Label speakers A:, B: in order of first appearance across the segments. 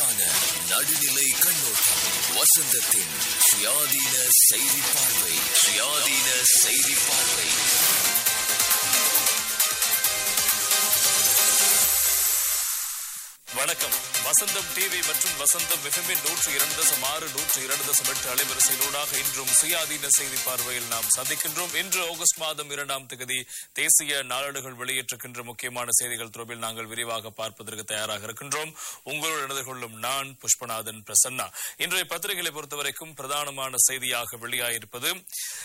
A: சூடான நடுநிலை கண்ணோட்டம் வசந்தத்தின் சுயாதீன செய்தி பார்வை சுயாதீன செய்தி பார்வை
B: வணக்கம் வசந்தம் டிவி மற்றும் வசந்தம் எஃப்எம்மின் நூற்று இரண்டு தசம் ஆறு நூற்று இரண்டு தசம் எட்டு அலைவரிசையிலூடாக இன்றும் சுயாதீன செய்தி பார்வையில் நாம் சந்திக்கின்றோம் இன்று ஆகஸ்ட் மாதம் இரண்டாம் தேதி தேசிய நாளேடுகள் வெளியிட்டிருக்கின்ற முக்கியமான செய்திகள் தொடர்பில் நாங்கள் விரிவாக பார்ப்பதற்கு தயாராக இருக்கின்றோம் உங்களோடு இணைந்து கொள்ளும் நான் புஷ்பநாதன் பிரசன்னா இன்றைய பத்திரிகைகளை பொறுத்தவரைக்கும் பிரதானமான செய்தியாக வெளியாயிருப்பது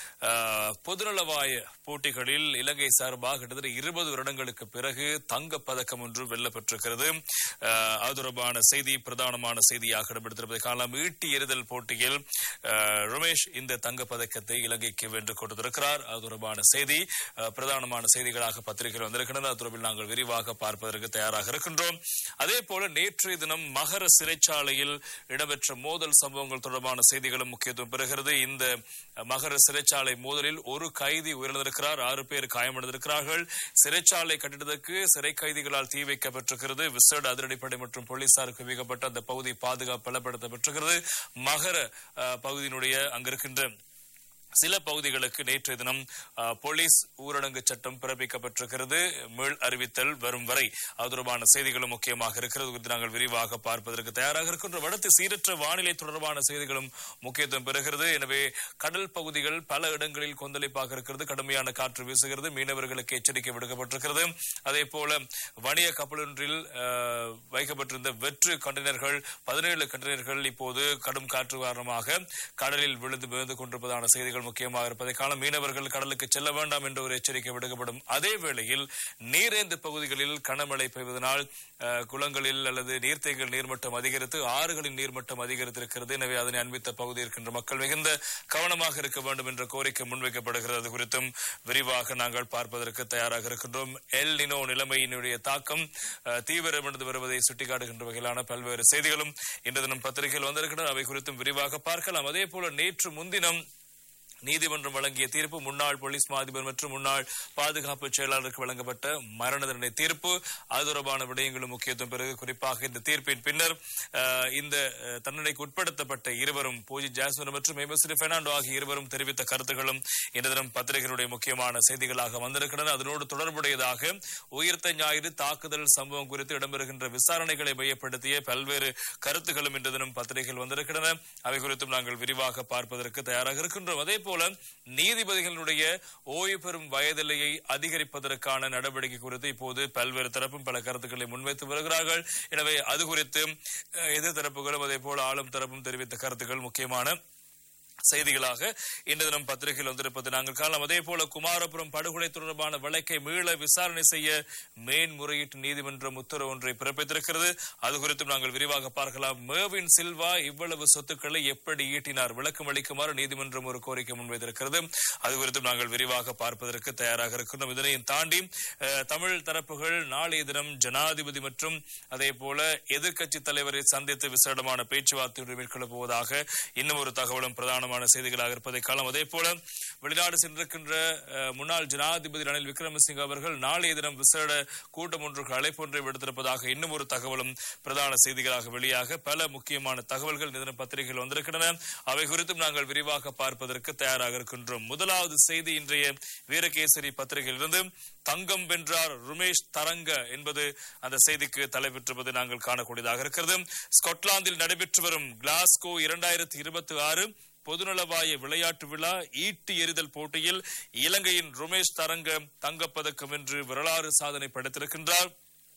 B: ஆஹ், பொதுநலவாய போட்டிகளில் இலங்கை சார்பாக கிட்டத்தட்ட இருபது வருடங்களுக்கு பிறகு தங்கப் பதக்கம் ஒன்று வெல்லப்பட்டிருக்கிறது ஆஹ், அது தொடர்பான செய்தி பிரதானமான செய்தியாக இடம்பெடுத்திருப்பதை காணலாம் ஈட்டி எறிதல் போட்டியில் ஆஹ், ரமேஷ் இந்த தங்கப் பதக்கத்தை இலங்கைக்கு வென்று கொடுத்திருக்கிறார் அது தொடர்பான செய்தி ஆஹ், பிரதானமான செய்திகளாக பத்திரிகையில் வந்திருக்கின்றன அது தொடர்பில் நாங்கள் விரிவாக பார்ப்பதற்கு தயாராக இருக்கின்றோம் அதே போல நேற்றைய தினம் மகர சிறைச்சாலையில் இடம்பெற்ற மோதல் சம்பவங்கள் தொடர்பான செய்திகளும் முக்கியத்துவம் பெறுகிறது இந்த மகர சிறைச்சாலை மோதலில் ஒரு கைதி உயிரிழந்திருக்கிறார் ஆறு பேர் காயமடைந்திருக்கிறார்கள் சிறைச்சாலை கட்டிடத்துக்கு சிறை கைதிகளால் தீ வைக்கப்பட்டிருக்கிறது விசேட அதிரடிப்படை மற்றும் போலீசாருக்கு குவிக்கப்பட்ட அந்த பகுதி பாதுகாப்பு பலப்படுத்தப்பட்டிருக்கிறது மகர அஹ், பகுதியினுடைய அங்கிருக்கின்ற சில பகுதிகளுக்கு நேற்றைய தினம் அஹ், போலீஸ் ஊரடங்கு சட்டம் பிறப்பிக்கப்பட்டிருக்கிறது மீள் அறிவித்தல் வரும் வரை அது தொடர்பான செய்திகளும் முக்கியமாக இருக்கிறது குறித்து நாங்கள் விரிவாக பார்ப்பதற்கு தயாராக இருக்கின்றோம் அடுத்து சீரற்ற வானிலை தொடர்பான செய்திகளும் முக்கியத்துவம் பெறுகிறது எனவே கடல் பகுதிகள் பல இடங்களில் கொந்தளிப்பாக இருக்கிறது கடுமையான காற்று வீசுகிறது மீனவர்களுக்கு எச்சரிக்கை விடுக்கப்பட்டிருக்கிறது அதே போல வணிக கப்பலொன்றில் அஹ், வைக்கப்பட்டிருந்த வெற்று கண்டெய்னர்கள் பதினேழு கண்டெய்னர்கள் இப்போது கடும் காற்று காரணமாக கடலில் விழுந்து விழுந்து கொண்டிருப்பதான செய்திகள் முக்கியமாக இருப்பதை காண மீனவர்கள் கடலுக்கு செல்ல வேண்டாம் என்ற ஒரு எச்சரிக்கை விடுக்கப்படும் அதே வேளையில் நீரேந்து பகுதிகளில் கனமழை பெய்வதனால் அஹ், குளங்களில் அல்லது நீர்த்தேக்கல் நீர்மட்டம் அதிகரித்து ஆறுகளின் நீர்மட்டம் அதிகரித்திருக்கிறது எனவே அதனை அண்மித்த பகுதி இருக்கின்ற மக்கள் மிகுந்த கவனமாக இருக்க வேண்டும் என்ற கோரிக்கை முன்வைக்கப்படுகிறது அது குறித்தும் விரிவாக நாங்கள் பார்ப்பதற்கு தயாராக இருக்கின்றோம் எல் நினோ நிலைமையினுடைய தாக்கம் அஹ், தீவிரமடைந்து வருவதை சுட்டிக்காட்டுகின்ற வகையிலான பல்வேறு செய்திகளும் இன்று தினம் பத்திரிகையில் வந்திருக்கின்றன அவை குறித்தும் விரிவாக பார்க்கலாம் அதே போல நேற்று முன்தினம் நீதிமன்றம் வழங்கிய தீர்ப்பு முன்னாள் போலீஸ் மா அதிபர் மற்றும் முன்னாள் பாதுகாப்பு செயலாளருக்கு வழங்கப்பட்ட மரண தண்டனை தீர்ப்பு அது தொடர்பான விடயங்களும் முக்கியத்துவம் பெறுது குறிப்பாக இந்த தீர்ப்பின் பின்னர் அஹ், இந்த அஹ், தண்டனைக்கு உட்படுத்தப்பட்ட இருவரும் பூஜி ஜாஸ்மின் மற்றும் எம்எஸ்ரி பெர்னாண்டோ ஆகிய இருவரும் தெரிவித்த கருத்துக்களும் இந்த தினம் பத்திரிகைகளுடைய முக்கியமான செய்திகளாக வந்திருக்கின்றன அதனோடு தொடர்புடையதாக உயிர்த்த ஞாயிறு தாக்குதல் சம்பவம் குறித்து இடம்பெறுகின்ற விசாரணைகளை மையப்படுத்திய பல்வேறு கருத்துக்களும் இன்று தினம் பத்திரிகைகள் வந்திருக்கின்றன அவை குறித்தும் நாங்கள் விரிவாக பார்ப்பதற்கு தயாராக இருக்கின்றோம் அதே போல நீதிபதிகளுடைய ஓய்வு பெறும் வயதிலையை அதிகரிப்பதற்கான நடவடிக்கை குறித்து இப்போது பல்வேறு தரப்பும் பல கருத்துக்களை முன்வைத்து வருகிறார்கள் எனவே அது குறித்து அஹ், எதிர் தரப்புகளும் அதே போல ஆளும் தரப்பும் தெரிவித்த கருத்துக்கள் முக்கியமான செய்திகளாக இன்று தினம் பத்திரிகையில் வந்திருப்பது நாங்கள் காணலாம் அதே போல குமாரபுரம் படுகொலை தொடர்பான வழக்கை மீள விசாரணை செய்ய மேன்முறையீட்டு நீதிமன்றம் உத்தரவு ஒன்றை பிறப்பித்திருக்கிறது அது குறித்தும் நாங்கள் விரிவாக பார்க்கலாம் மேவின் சில்வா இவ்வளவு சொத்துக்களை எப்படி ஈட்டினார் விளக்கம் அளிக்குமாறு நீதிமன்றம் ஒரு கோரிக்கை முன்வைத்திருக்கிறது அது குறித்தும் நாங்கள் விரிவாக பார்ப்பதற்கு தயாராக இருக்கின்றோம் இதனையும் தாண்டி அஹ், தமிழ் தரப்புகள் நாளைய தினம் ஜனாதிபதி மற்றும் அதே போல எதிர்க்கட்சி தலைவரை சந்தித்து விசேடமான பேச்சுவார்த்தை மேற்கொள்ளப் போவதாக இன்னும் ஒரு தகவலும் பிரதானமான செய்திகளாக இருப்பதை காலம் அதே போல வெளிநாடு சென்றிருக்கின்ற அஹ், முன்னாள் ஜனாதிபதி ரணில் விக்ரமசிங்க அவர்கள் நாளைய தினம் விசேட கூட்டம் ஒன்றுக்கு அழைப்பு ஒன்றை விடுத்திருப்பதாக இன்னும் ஒரு தகவலும் பிரதான செய்திகளாக வெளியாக பல முக்கியமான தகவல்கள் இந்த தினம் பத்திரிகைகள் வந்திருக்கின்றன அவை குறித்தும் நாங்கள் விரிவாக பார்ப்பதற்கு தயாராக இருக்கின்றோம் முதலாவது செய்தி இன்றைய வீரகேசரி பத்திரிகையிலிருந்து தங்கம் வென்றார் ருமேஷ் தரங்க என்பது அந்த செய்திக்கு தலைப்பெற்றிருப்பது நாங்கள் காணக்கூடியதாக இருக்கிறது ஸ்காட்லாந்தில் நடைபெற்று வரும் கிளாஸ்கோ இரண்டாயிரத்தி இருபத்தி ஆறு பொதுநலவாய விளையாட்டு விழா ஈட்டி எறிதல் போட்டியில் இலங்கையின் ருமேஷ் தரங்க தங்கப்பதக்கம் வென்று வரலாறு சாதனை படைத்திருக்கின்றார்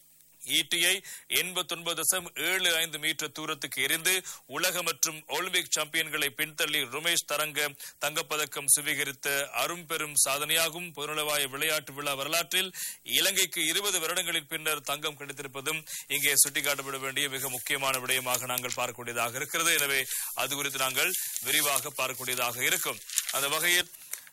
B: ஈட்டியை எண்பத்தொன்பது தசம் ஏழு ஐந்து மீட்டர் தூரத்துக்கு எரிந்து உலக மற்றும் ஒலிம்பிக் சாம்பியன்களை பின்தள்ளி ருமேஷ் தரங்க தங்கப்பதக்கம் சுவீகரித்த அரும்பெரும் சாதனையாகும் பொருளவாய விளையாட்டு விழா வரலாற்றில் இலங்கைக்கு இருபது வருடங்களின் பின்னர் தங்கம் கிடைத்திருப்பதும் இங்கே சுட்டிக்காட்டப்பட வேண்டிய மிக முக்கியமான விடயமாக நாங்கள் பார்க்கக்கூடியதாக இருக்கிறது எனவே அது குறித்து நாங்கள் விரிவாக பார்க்கக்கூடியதாக இருக்கும் அந்த வகையில்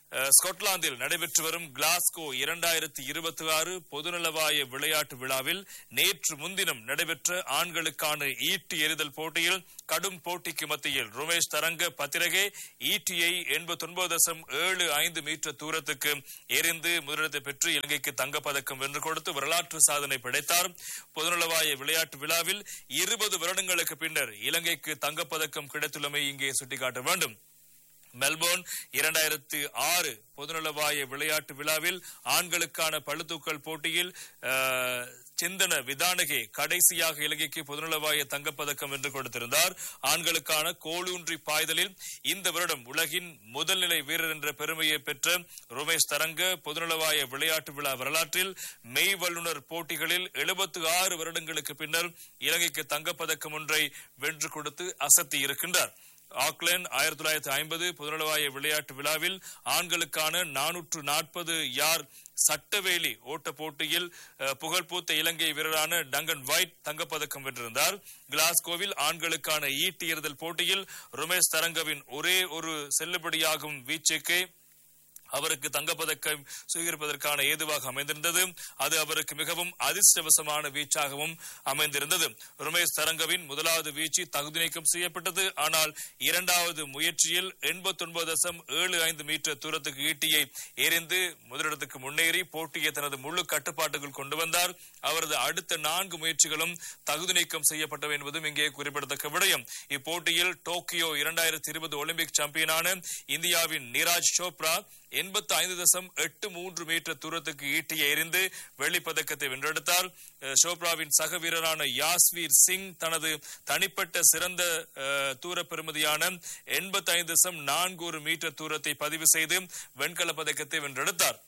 B: அஹ், ஸ்காட்லாந்தில் நடைபெற்று வரும் கிளாஸ்கோ இரண்டாயிரத்தி இருபத்தி ஆறு பொதுநலவாய விளையாட்டு விழாவில் நேற்று முன்தினம் நடைபெற்ற ஆண்களுக்கான ஈட்டி எறிதல் போட்டியில் கடும் போட்டிக்கு மத்தியில் ருமேஷ் தரங்க பத்திரகே ஈட்டியை எண்பத்தொன்பது தசம் ஏழு ஐந்து மீட்டர் தூரத்துக்கு எறிந்து முதலிடத்தை பெற்று இலங்கைக்கு தங்கப்பதக்கம் வென்று கொடுத்து வரலாற்று சாதனை படைத்தார் பொதுநலவாய விளையாட்டு விழாவில் இருபது வருடங்களுக்கு பின்னர் இலங்கைக்கு தங்கப்பதக்கம் கிடைத்துள்ளமை இங்கே சுட்டிக்காட்ட வேண்டும் மெல்போர்ன் இரண்டாயிரத்து ஆறு பொதுநலவாய விளையாட்டு விழாவில் ஆண்களுக்கான பளுதூக்கல் போட்டியில் அஹ், சிந்தன விதானகே கடைசியாக இலங்கைக்கு பொதுநலவாய தங்கப்பதக்கம் வென்று கொடுத்திருந்தார் ஆண்களுக்கான கோலூன்றி பாய்தலில் இந்த வருடம் உலகின் முதல்நிலை வீரர் என்ற பெருமையை பெற்ற ருமேஷ் தரங்க பொதுநலவாய விளையாட்டு விழா வரலாற்றில் மெய் வல்லுநர் போட்டிகளில் எழுபத்து ஆறு வருடங்களுக்கு பின்னர் இலங்கைக்கு தங்கப்பதக்கம் ஒன்றை வென்று கொடுத்து அசத்தி இருக்கின்றார் ஆக்லாந்து ஆயிரத்தி தொள்ளாயிரத்தி ஐம்பது பொதுநலவாய விளையாட்டு விழாவில் ஆண்களுக்கான நானூற்று நாற்பது யார் சட்டவேலி ஓட்ட போட்டியில் அஹ், புகழ்பூத்த இலங்கை வீரரான டங்கன் வைட் தங்கப்பதக்கம் வென்றிருந்தார் கிளாஸ்கோவில் ஆண்களுக்கான ஈட்டி எறிதல் போட்டியில் ருமேஷ் தரங்கவின் ஒரே ஒரு செல்லுபடியாகும் வீச்சுக்கு அவருக்கு தங்கப்பதக்கம் சுவீகரிப்பதற்கான ஏதுவாக அமைந்திருந்தது அது அவருக்கு மிகவும் அதிர்ஷ்டவசமான வீச்சாகவும் அமைந்திருந்தது ருமேஷ் தரங்கவின் முதலாவது வீச்சு தகுதி நீக்கம் செய்யப்பட்டது ஆனால் இரண்டாவது முயற்சியில் எண்பத்தொன்பது தசம் ஏழு ஐந்து மீட்டர் தூரத்துக்கு ஈட்டியை எறிந்து முதலிடத்துக்கு முன்னேறி போட்டியை தனது முழு கட்டுப்பாட்டுக்குள் கொண்டு வந்தார் அவரது அடுத்த நான்கு முயற்சிகளும் தகுதி நீக்கம் செய்யப்பட்டவை என்பதும் இங்கே குறிப்பிடத்தக்க விடயம் இப்போட்டியில் டோக்கியோ இரண்டாயிரத்தி இருபது ஒலிம்பிக் சாம்பியனான இந்தியாவின் நீராஜ் சோப்ரா எண்பத்தி ஐந்து தசம் எட்டு மூன்று மீட்டர் தூரத்துக்கு ஈட்டியை எறிந்து வெள்ளிப் பதக்கத்தை வென்றெடுத்தார் அஹ், சோப்ராவின் சக வீரரான யாஸ்வீர் சிங் தனது தனிப்பட்ட சிறந்த அஹ், தூர பெறுமதியான எண்பத்தி ஐந்து தசம் நான்கு ஒரு மீட்டர் தூரத்தை பதிவு செய்து வெண்கல பதக்கத்தை வென்றெடுத்தார்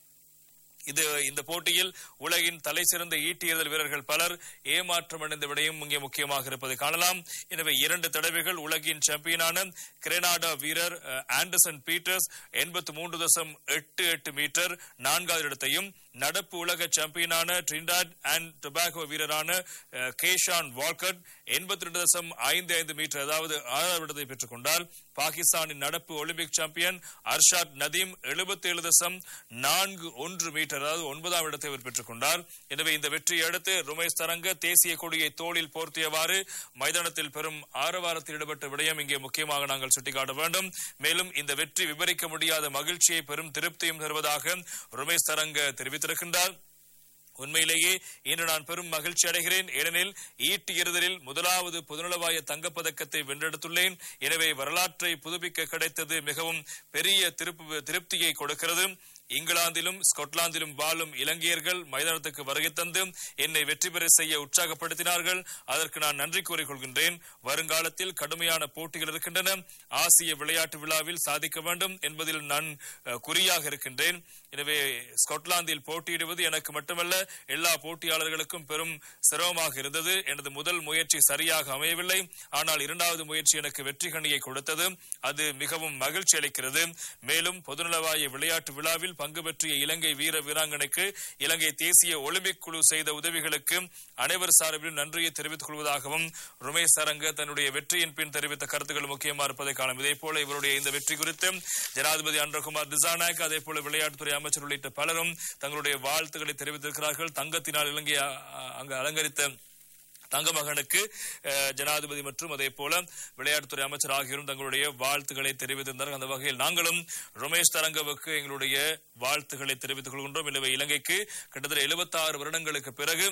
B: இது இந்த போட்டியில் உலகின் தலை சிறந்த ஈட்டியதல் வீரர்கள் பலர் ஏமாற்றம் அடைந்த விடயம் இங்கே முக்கியமாக இருப்பதை காணலாம் எனவே இரண்டு தடவைகள் உலகின் சாம்பியனான கிரெனாடா வீரர் அஹ், ஆண்டர்சன் பீட்டர்ஸ் எண்பத்தி மூன்று தசம் எட்டு எட்டு மீட்டர் நான்காவது இடத்தையும் நடப்பு உலக சாம்பியனான ட்ரிண்டாட் அண்ட் டொபாகோ வீரரான அஹ், கேஷான் வால்கட் எண்பத்தி ரெண்டு தசம் ஐந்து ஐந்து மீட்டர் அதாவது ஆறாவது இடத்தை பெற்றுக் கொண்டார் பாகிஸ்தானின் நடப்பு ஒலிம்பிக் சாம்பியன் அர்ஷாத் நதீம் எழுபத்தி ஏழு தசம் நான்கு ஒன்று மீட்டர் அதாவது ஒன்பதாம் இடத்தை அவர் பெற்றுக் கொண்டார் எனவே இந்த வெற்றியை அடுத்து ருமேஷ் தரங்க தேசிய கொடியை தோளில் போர்த்தியவாறு மைதானத்தில் பெரும் ஆரவாரத்தில் ஈடுபட்ட விடயம் இங்கே முக்கியமாக நாங்கள் சுட்டிக்காட்ட வேண்டும் மேலும் இந்த வெற்றி விவரிக்க முடியாத மகிழ்ச்சியை பெரும் திருப்தியும் தருவதாக ருமேஷ் தரங்க தெரிவித்திருக்கின்றார் உண்மையிலேயே இன்று நான் பெரும் மகிழ்ச்சி அடைகிறேன் ஏனெனில் ஈட்டி எறிதலில் முதலாவது பொதுநலவாய தங்கப்பதக்கத்தை வென்றெடுத்துள்ளேன் எனவே வரலாற்றை புதுப்பிக்க கிடைத்தது மிகவும் பெரிய திருப்பு திருப்தியை கொடுக்கிறது இங்கிலாந்திலும் ஸ்காட்லாந்திலும் வாழும் இலங்கையர்கள் மைதானத்துக்கு வருகை தந்து என்னை வெற்றி பெற செய்ய உற்சாகப்படுத்தினார்கள் அதற்கு நான் நன்றி கூறிக்கொள்கின்றேன் வருங்காலத்தில் கடுமையான போட்டிகள் இருக்கின்றன ஆசிய விளையாட்டு விழாவில் சாதிக்க வேண்டும் என்பதில் நான் அஹ், குறியாக இருக்கின்றேன் எனவே ஸ்காட்லாந்தில் போட்டியிடுவது எனக்கு மட்டுமல்ல எல்லா போட்டியாளர்களுக்கும் பெரும் சிரமமாக இருந்தது எனது முதல் முயற்சி சரியாக அமையவில்லை ஆனால் இரண்டாவது முயற்சி எனக்கு வெற்றி கணியை கொடுத்தது அது மிகவும் மகிழ்ச்சி அளிக்கிறது மேலும் பொதுநலவாய விளையாட்டு விழாவில் பங்கு பெற்றிய இலங்கை வீர வீராங்கனைக்கு இலங்கை தேசிய ஒலிம்பிக் குழு செய்த உதவிகளுக்கு அனைவர் சார்பிலும் நன்றியை தெரிவித்துக் கொள்வதாகவும் ருமேஷ் சரங்க தன்னுடைய வெற்றியின் பின் தெரிவித்த கருத்துக்கள் முக்கியமாக இருப்பதை காணும் இதே போல இவருடைய இந்த வெற்றி குறித்து ஜனாதிபதி அன்றகுமார் திசாநாயக் அதே போல விளையாட்டுத்துறை அமைச்சர் உள்ளிட்ட பலரும் தங்களுடைய வாழ்த்துக்களை தெரிவித்திருக்கிறார்கள் தங்கத்தினால் இலங்கை அ- அ- அங்கு அலங்கரித்த தங்கமகனுக்கு அஹ், ஜனாதிபதி மற்றும் அதே போல விளையாட்டுத்துறை அமைச்சர் ஆகியோரும் தங்களுடைய வாழ்த்துக்களை தெரிவித்திருந்தார்கள் அந்த வகையில் நாங்களும் ரமேஷ் தரங்கவுக்கு எங்களுடைய வாழ்த்துக்களை தெரிவித்துக் கொள்கின்றோம் எனவே இலங்கைக்கு கிட்டத்தட்ட 76 வருடங்களுக்கு பிறகு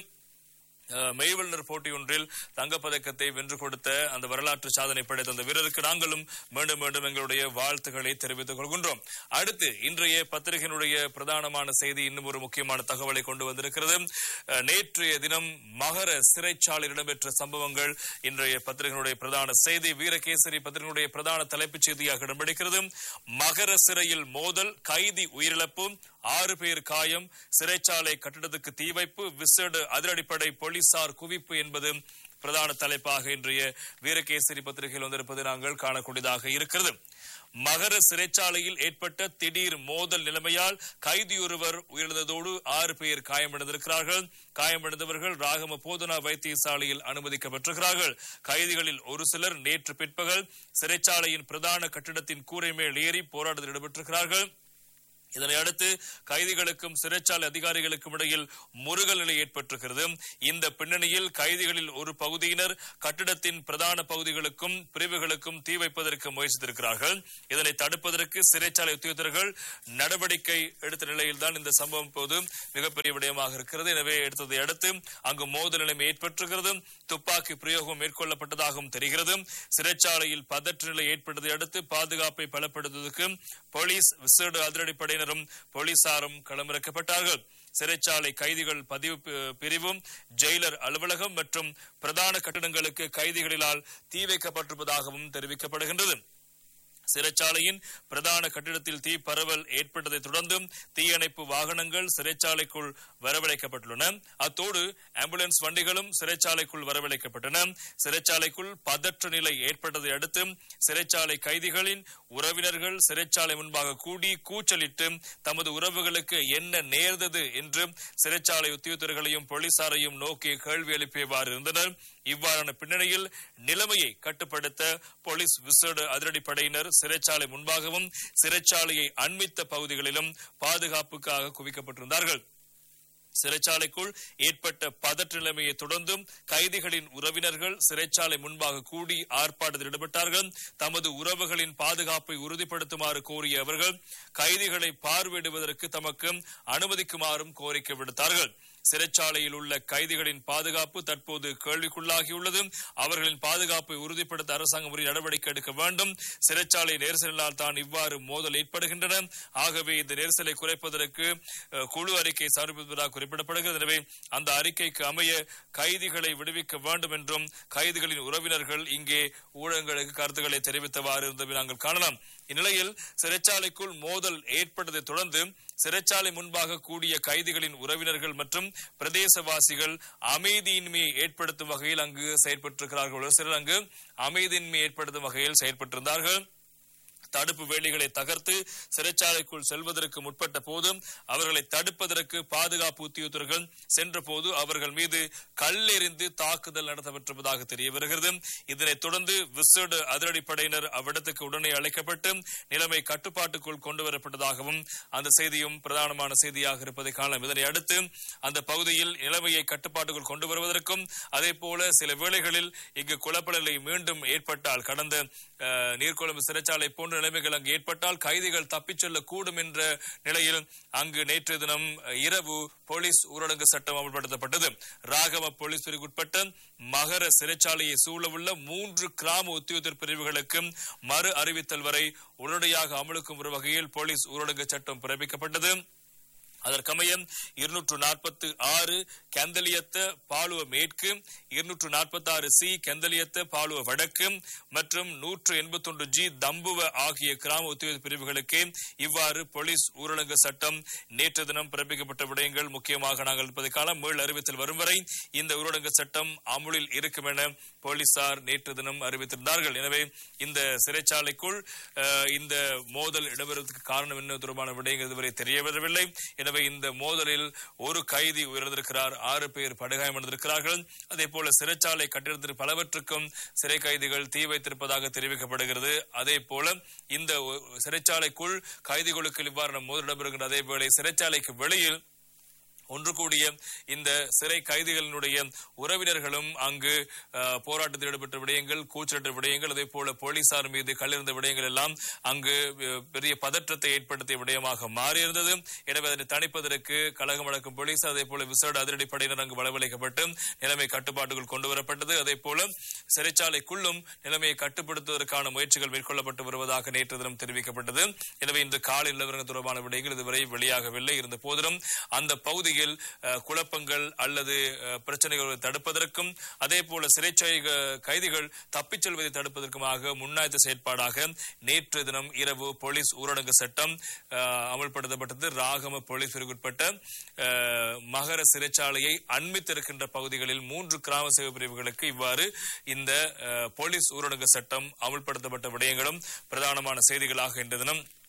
B: அஹ், மெய்வல்லுநர் போட்டி ஒன்றில் தங்கப்பதக்கத்தை வென்று கொடுத்த அந்த வரலாற்று சாதனை படைத்த அந்த வீரருக்கு நாங்களும் மீண்டும் மீண்டும் எங்களுடைய வாழ்த்துக்களை தெரிவித்துக் கொள்கின்றோம் அடுத்து இன்றைய பத்திரிகையினுடைய பிரதானமான செய்தி இன்னும் ஒரு முக்கியமான தகவலை கொண்டு வந்திருக்கிறது அஹ், நேற்றைய தினம் மகர சிறைச்சாலையில் இடம்பெற்ற சம்பவங்கள் இன்றைய பத்திரிகையினுடைய பிரதான செய்தி வீரகேசரி பத்திரிகையினுடைய பிரதான தலைப்புச் செய்தியாக இடம்பிடிக்கிறது மகர சிறையில் மோதல் கைதி உயிரிழப்பு ஆறு பேர் காயம் சிறைச்சாலை கட்டிடத்துக்கு தீ வைப்பு விசேட அதிரடிப்படை போலீசார் குவிப்பு என்பது பிரதான தலைப்பாக இன்றைய வீரகேசரி பத்திரிகையில் வந்திருப்பதை நாங்கள் காணக்கூடியதாக இருக்கிறது மகர சிறைச்சாலையில் ஏற்பட்ட திடீர் மோதல் நிலைமையால் கைதியொருவர் உயிரிழந்ததோடு ஆறு பேர் காயமடைந்திருக்கிறார்கள் காயமடைந்தவர்கள் ராகம போதனா வைத்தியசாலையில் அனுமதிக்கப்பட்டிருக்கிறார்கள் கைதிகளில் ஒரு சிலர் நேற்று பிற்பகல் சிறைச்சாலையின் பிரதான கட்டிடத்தின் கூரை மேல் ஏறி போராட்டத்தில் ஈடுபட்டிருக்கிறார்கள் இதனை அடுத்து கைதிகளுக்கும் சிறைச்சாலை அதிகாரிகளுக்கும் இடையில் முருகல் நிலை ஏற்பட்டிருக்கிறது இந்த பின்னணியில் கைதிகளில் ஒரு பகுதியினர் கட்டிடத்தின் பிரதான பகுதிகளுக்கும் பிரிவுகளுக்கும் தீ வைப்பதற்கு முயற்சித்திருக்கிறார்கள் இதனை தடுப்பதற்கு சிறைச்சாலை உத்தியோகத்தர்கள் நடவடிக்கை எடுத்த நிலையில்தான் இந்த சம்பவம் போது மிகப்பெரிய விடயமாக இருக்கிறது எனவே எடுத்ததை அடுத்து அங்கு மோதல் நிலைமை ஏற்பட்டிருக்கிறது துப்பாக்கி பிரயோகம் மேற்கொள்ளப்பட்டதாகவும் தெரிகிறது சிறைச்சாலையில் பதற்ற நிலை ஏற்பட்டதை அடுத்து பாதுகாப்பை பலப்படுத்துவதற்கு போலீஸ் விசேட அதிரடிப்படையினரும் போலீசாரும் களமிறக்கப்பட்டார்கள் சிறைச்சாலை கைதிகள் பதிவு பி- பிரிவும் ஜெயிலர் அலுவலகம் மற்றும் பிரதான கட்டிடங்களுக்கு கைதிகளினால் தீ வைக்கப்பட்டிருப்பதாகவும் தெரிவிக்கப்படுகின்றது சிறைச்சாலையின் பிரதான கட்டிடத்தில் தீ பரவல் ஏற்பட்டதை தொடர்ந்து தீயணைப்பு வாகனங்கள் சிறைச்சாலைக்குள் வரவழைக்கப்பட்டுள்ளன அத்தோடு ஆம்புலன்ஸ் வண்டிகளும் சிறைச்சாலைக்குள் வரவழைக்கப்பட்டன சிறைச்சாலைக்குள் பதற்ற நிலை ஏற்பட்டதை அடுத்து சிறைச்சாலை கைதிகளின் உறவினர்கள் சிறைச்சாலை முன்பாக கூடி கூச்சலிட்டு தமது உறவுகளுக்கு என்ன நேர்ந்தது என்று சிறைச்சாலை உத்தியோகத்தர்களையும் போலீசாரையும் நோக்கி கேள்வி எழுப்பியவாறு இருந்தனர் இவ்வாறான பின்னணியில் நிலைமையை கட்டுப்படுத்த போலீஸ் விசேட அதிரடிப்படையினர் சிறைச்சாலை முன்பாகவும் சிறைச்சாலையை அண்மித்த பகுதிகளிலும் பாதுகாப்புக்காக குவிக்கப்பட்டிருந்தார்கள் சிறைச்சாலைக்குள் ஏற்பட்ட பதற்ற நிலைமையை தொடர்ந்தும் கைதிகளின் உறவினர்கள் சிறைச்சாலை முன்பாக கூடி ஆர்ப்பாட்டத்தில் ஈடுபட்டார்கள் தமது உறவுகளின் பாதுகாப்பை உறுதிப்படுத்துமாறு கோரிய அவர்கள் கைதிகளை பார்வையிடுவதற்கு தமக்கு அனுமதிக்குமாறும் கோரிக்கை விடுத்தார்கள் சிறைச்சாலையில் உள்ள கைதிகளின் பாதுகாப்பு தற்போது கேள்விக்குள்ளாகியுள்ளது அவர்களின் பாதுகாப்பை உறுதிப்படுத்த அரசாங்கம் உரிய நடவடிக்கை எடுக்க வேண்டும் சிறைச்சாலை நெரிசலால் தான் இவ்வாறு மோதல் ஏற்படுகின்றன ஆகவே இந்த நெரிசலை குறைப்பதற்கு அஹ், குழு அறிக்கை சமர்ப்பிப்பதாக குறிப்பிடப்படுகிறது எனவே அந்த அறிக்கைக்கு அமைய கைதிகளை விடுவிக்க வேண்டும் என்றும் கைதிகளின் உறவினர்கள் இங்கே ஊடகங்களுக்கு கருத்துக்களை தெரிவித்தவாறு இருந்ததை நாங்கள் காணலாம் இந்நிலையில் சிறைச்சாலைக்குள் மோதல் ஏற்பட்டதை தொடர்ந்து சிறைச்சாலை முன்பாக கூடிய கைதிகளின் உறவினர்கள் மற்றும் பிரதேசவாசிகள் அமைதியின்மையை ஏற்படுத்தும் வகையில் அங்கு செயற்பட்டிருக்கிறார்கள் ஒரு சிலர் அங்கு அமைதியின்மையை ஏற்படுத்தும் வகையில் செயற்பட்டிருந்தார்கள் தடுப்பு வேலிகளை தகர்த்து சிறைச்சாலைக்குள் செல்வதற்கு முற்பட்ட போதும் அவர்களை தடுப்பதற்கு பாதுகாப்பு உத்தியோகத்தர்கள் சென்ற போது அவர்கள் மீது கல்லெறிந்து தாக்குதல் நடத்தப்பட்டிருப்பதாக தெரிய வருகிறது இதனைத் தொடர்ந்து விசேட அதிரடிப்படையினர் அவ்விடத்துக்கு உடனே அழைக்கப்பட்டு நிலைமை கட்டுப்பாட்டுக்குள் கொண்டு வரப்பட்டதாகவும் அந்த செய்தியும் பிரதானமான செய்தியாக இருப்பதை காணலாம் இதனை அடுத்து அந்த பகுதியில் நிலைமையை கட்டுப்பாட்டுக்குள் கொண்டு வருவதற்கும் அதே போல சில வேளைகளில் இங்கு குழப்பநிலை மீண்டும் ஏற்பட்டால் கடந்த அஹ், நீர்கொழும்பு சிறைச்சாலை போன்ற நிலைமைகள் அங்கு ஏற்பட்டால் கைதிகள் தப்பிச் செல்லக்கூடும் என்ற நிலையில் அங்கு நேற்று தினம் இரவு போலீஸ் ஊரடங்கு சட்டம் அமல்படுத்தப்பட்டது ராகவ போலீஸ் பிரிவுக்குட்பட்ட மகர சிறைச்சாலையை சூழவுள்ள மூன்று கிராம உத்தியோகத்தர் பிரிவுகளுக்கு மறு அறிவித்தல் வரை உடனடியாக அமலுக்கும் ஒரு வகையில் போலீஸ் ஊரடங்கு சட்டம் பிறப்பிக்கப்பட்டது அதற்கமைய இருநூற்று நாற்பத்து ஆறு கெந்தலியத்த பாலுவ மேற்கு இருநூற்று நாற்பத்தி ஆறு சி கெந்தலியத்த பாலுவ வடக்கு மற்றும் நூற்று எண்பத்தொன்று ஜி தம்புவ ஆகிய கிராம உத்தியோக பிரிவுகளுக்கு இவ்வாறு போலீஸ் ஊரடங்கு சட்டம் நேற்று தினம் பிறப்பிக்கப்பட்ட விடயங்கள் முக்கியமாக நாங்கள் இருப்பதை காலம் மீள் அறிவித்தல் வரும் வரை இந்த ஊரடங்கு சட்டம் அமுலில் இருக்கும் என போலீசார் நேற்று தினம் அறிவித்திருந்தார்கள் எனவே இந்த சிறைச்சாலைக்குள் அஹ், இந்த மோதல் இடம்பெறுவதற்கு காரணம் என்ன தொடர்பான விடயங்கள் இதுவரை தெரிய வரவில்லை எனவே இந்த மோதலில் ஒரு கைதி உயிரிழந்திருக்கிறார் ஆறு பேர் படுகாயமடைந்திருக்கிறார்கள் அதே போல சிறைச்சாலை கட்டிடத்தில் பலவற்றுக்கும் சிறை கைதிகள் தீ வைத்திருப்பதாக தெரிவிக்கப்படுகிறது அதே போல இந்த ஒ- சிறைச்சாலைக்குள் கைதிகளுக்கு இவ்வாறான மோதல் இடம்பெறுகின்ற அதே வேளை சிறைச்சாலைக்கு வெளியில் ஒன்று கூடிய இந்த சிறை கைதிகளினுடைய உறவினர்களும் அங்கு அஹ், போராட்டத்தில் ஈடுபட்ட விடயங்கள் கூச்சலிட்ட விடயங்கள் அதே போல போலீசார் மீது கல்லெறிந்த விடயங்கள் எல்லாம் அங்கு அஹ், பெரிய பதற்றத்தை ஏற்படுத்திய விடயமாக மாறியிருந்தது எனவே அதனை தணிப்பதற்கு கழகம் அடக்கும் போலீசார் அதே போல விசேட அதிரடிப்படையினர் அங்கு வரவழைக்கப்பட்டு நிலைமை கட்டுப்பாட்டுக்குள் கொண்டு வரப்பட்டது அதே போல சிறைச்சாலைக்குள்ளும் நிலைமையை கட்டுப்படுத்துவதற்கான முயற்சிகள் மேற்கொள்ளப்பட்டு வருவதாக நேற்று தினம் தெரிவிக்கப்பட்டது எனவே இந்த கால நிலவரங்கள் தொடர்பான விடயங்கள் இதுவரை வெளியாகவில்லை இருந்த போதிலும் அந்த பகுதியில் அஹ், குழப்பங்கள் அல்லது அஹ், பிரச்சனைகளை தடுப்பதற்கும் அதே போல சிறைச்சாலை க- கைதிகள் தப்பிச் செல்வதை தடுப்பதற்குமாக முன்னாயத்த செயற்பாடாக நேற்று தினம் இரவு போலீஸ் ஊரடங்கு சட்டம் அஹ், அமல்படுத்தப்பட்டது ராகம போலீஸ் பிரிவுக்குட்பட்ட அஹ், மகர சிறைச்சாலையை அண்மித்திருக்கின்ற பகுதிகளில் மூன்று கிராம சேவை பிரிவுகளுக்கு இவ்வாறு இந்த அஹ், போலீஸ் ஊரடங்கு சட்டம் அமல்படுத்தப்பட்ட விடயங்களும் பிரதானமான செய்திகளாக இன்று தினம்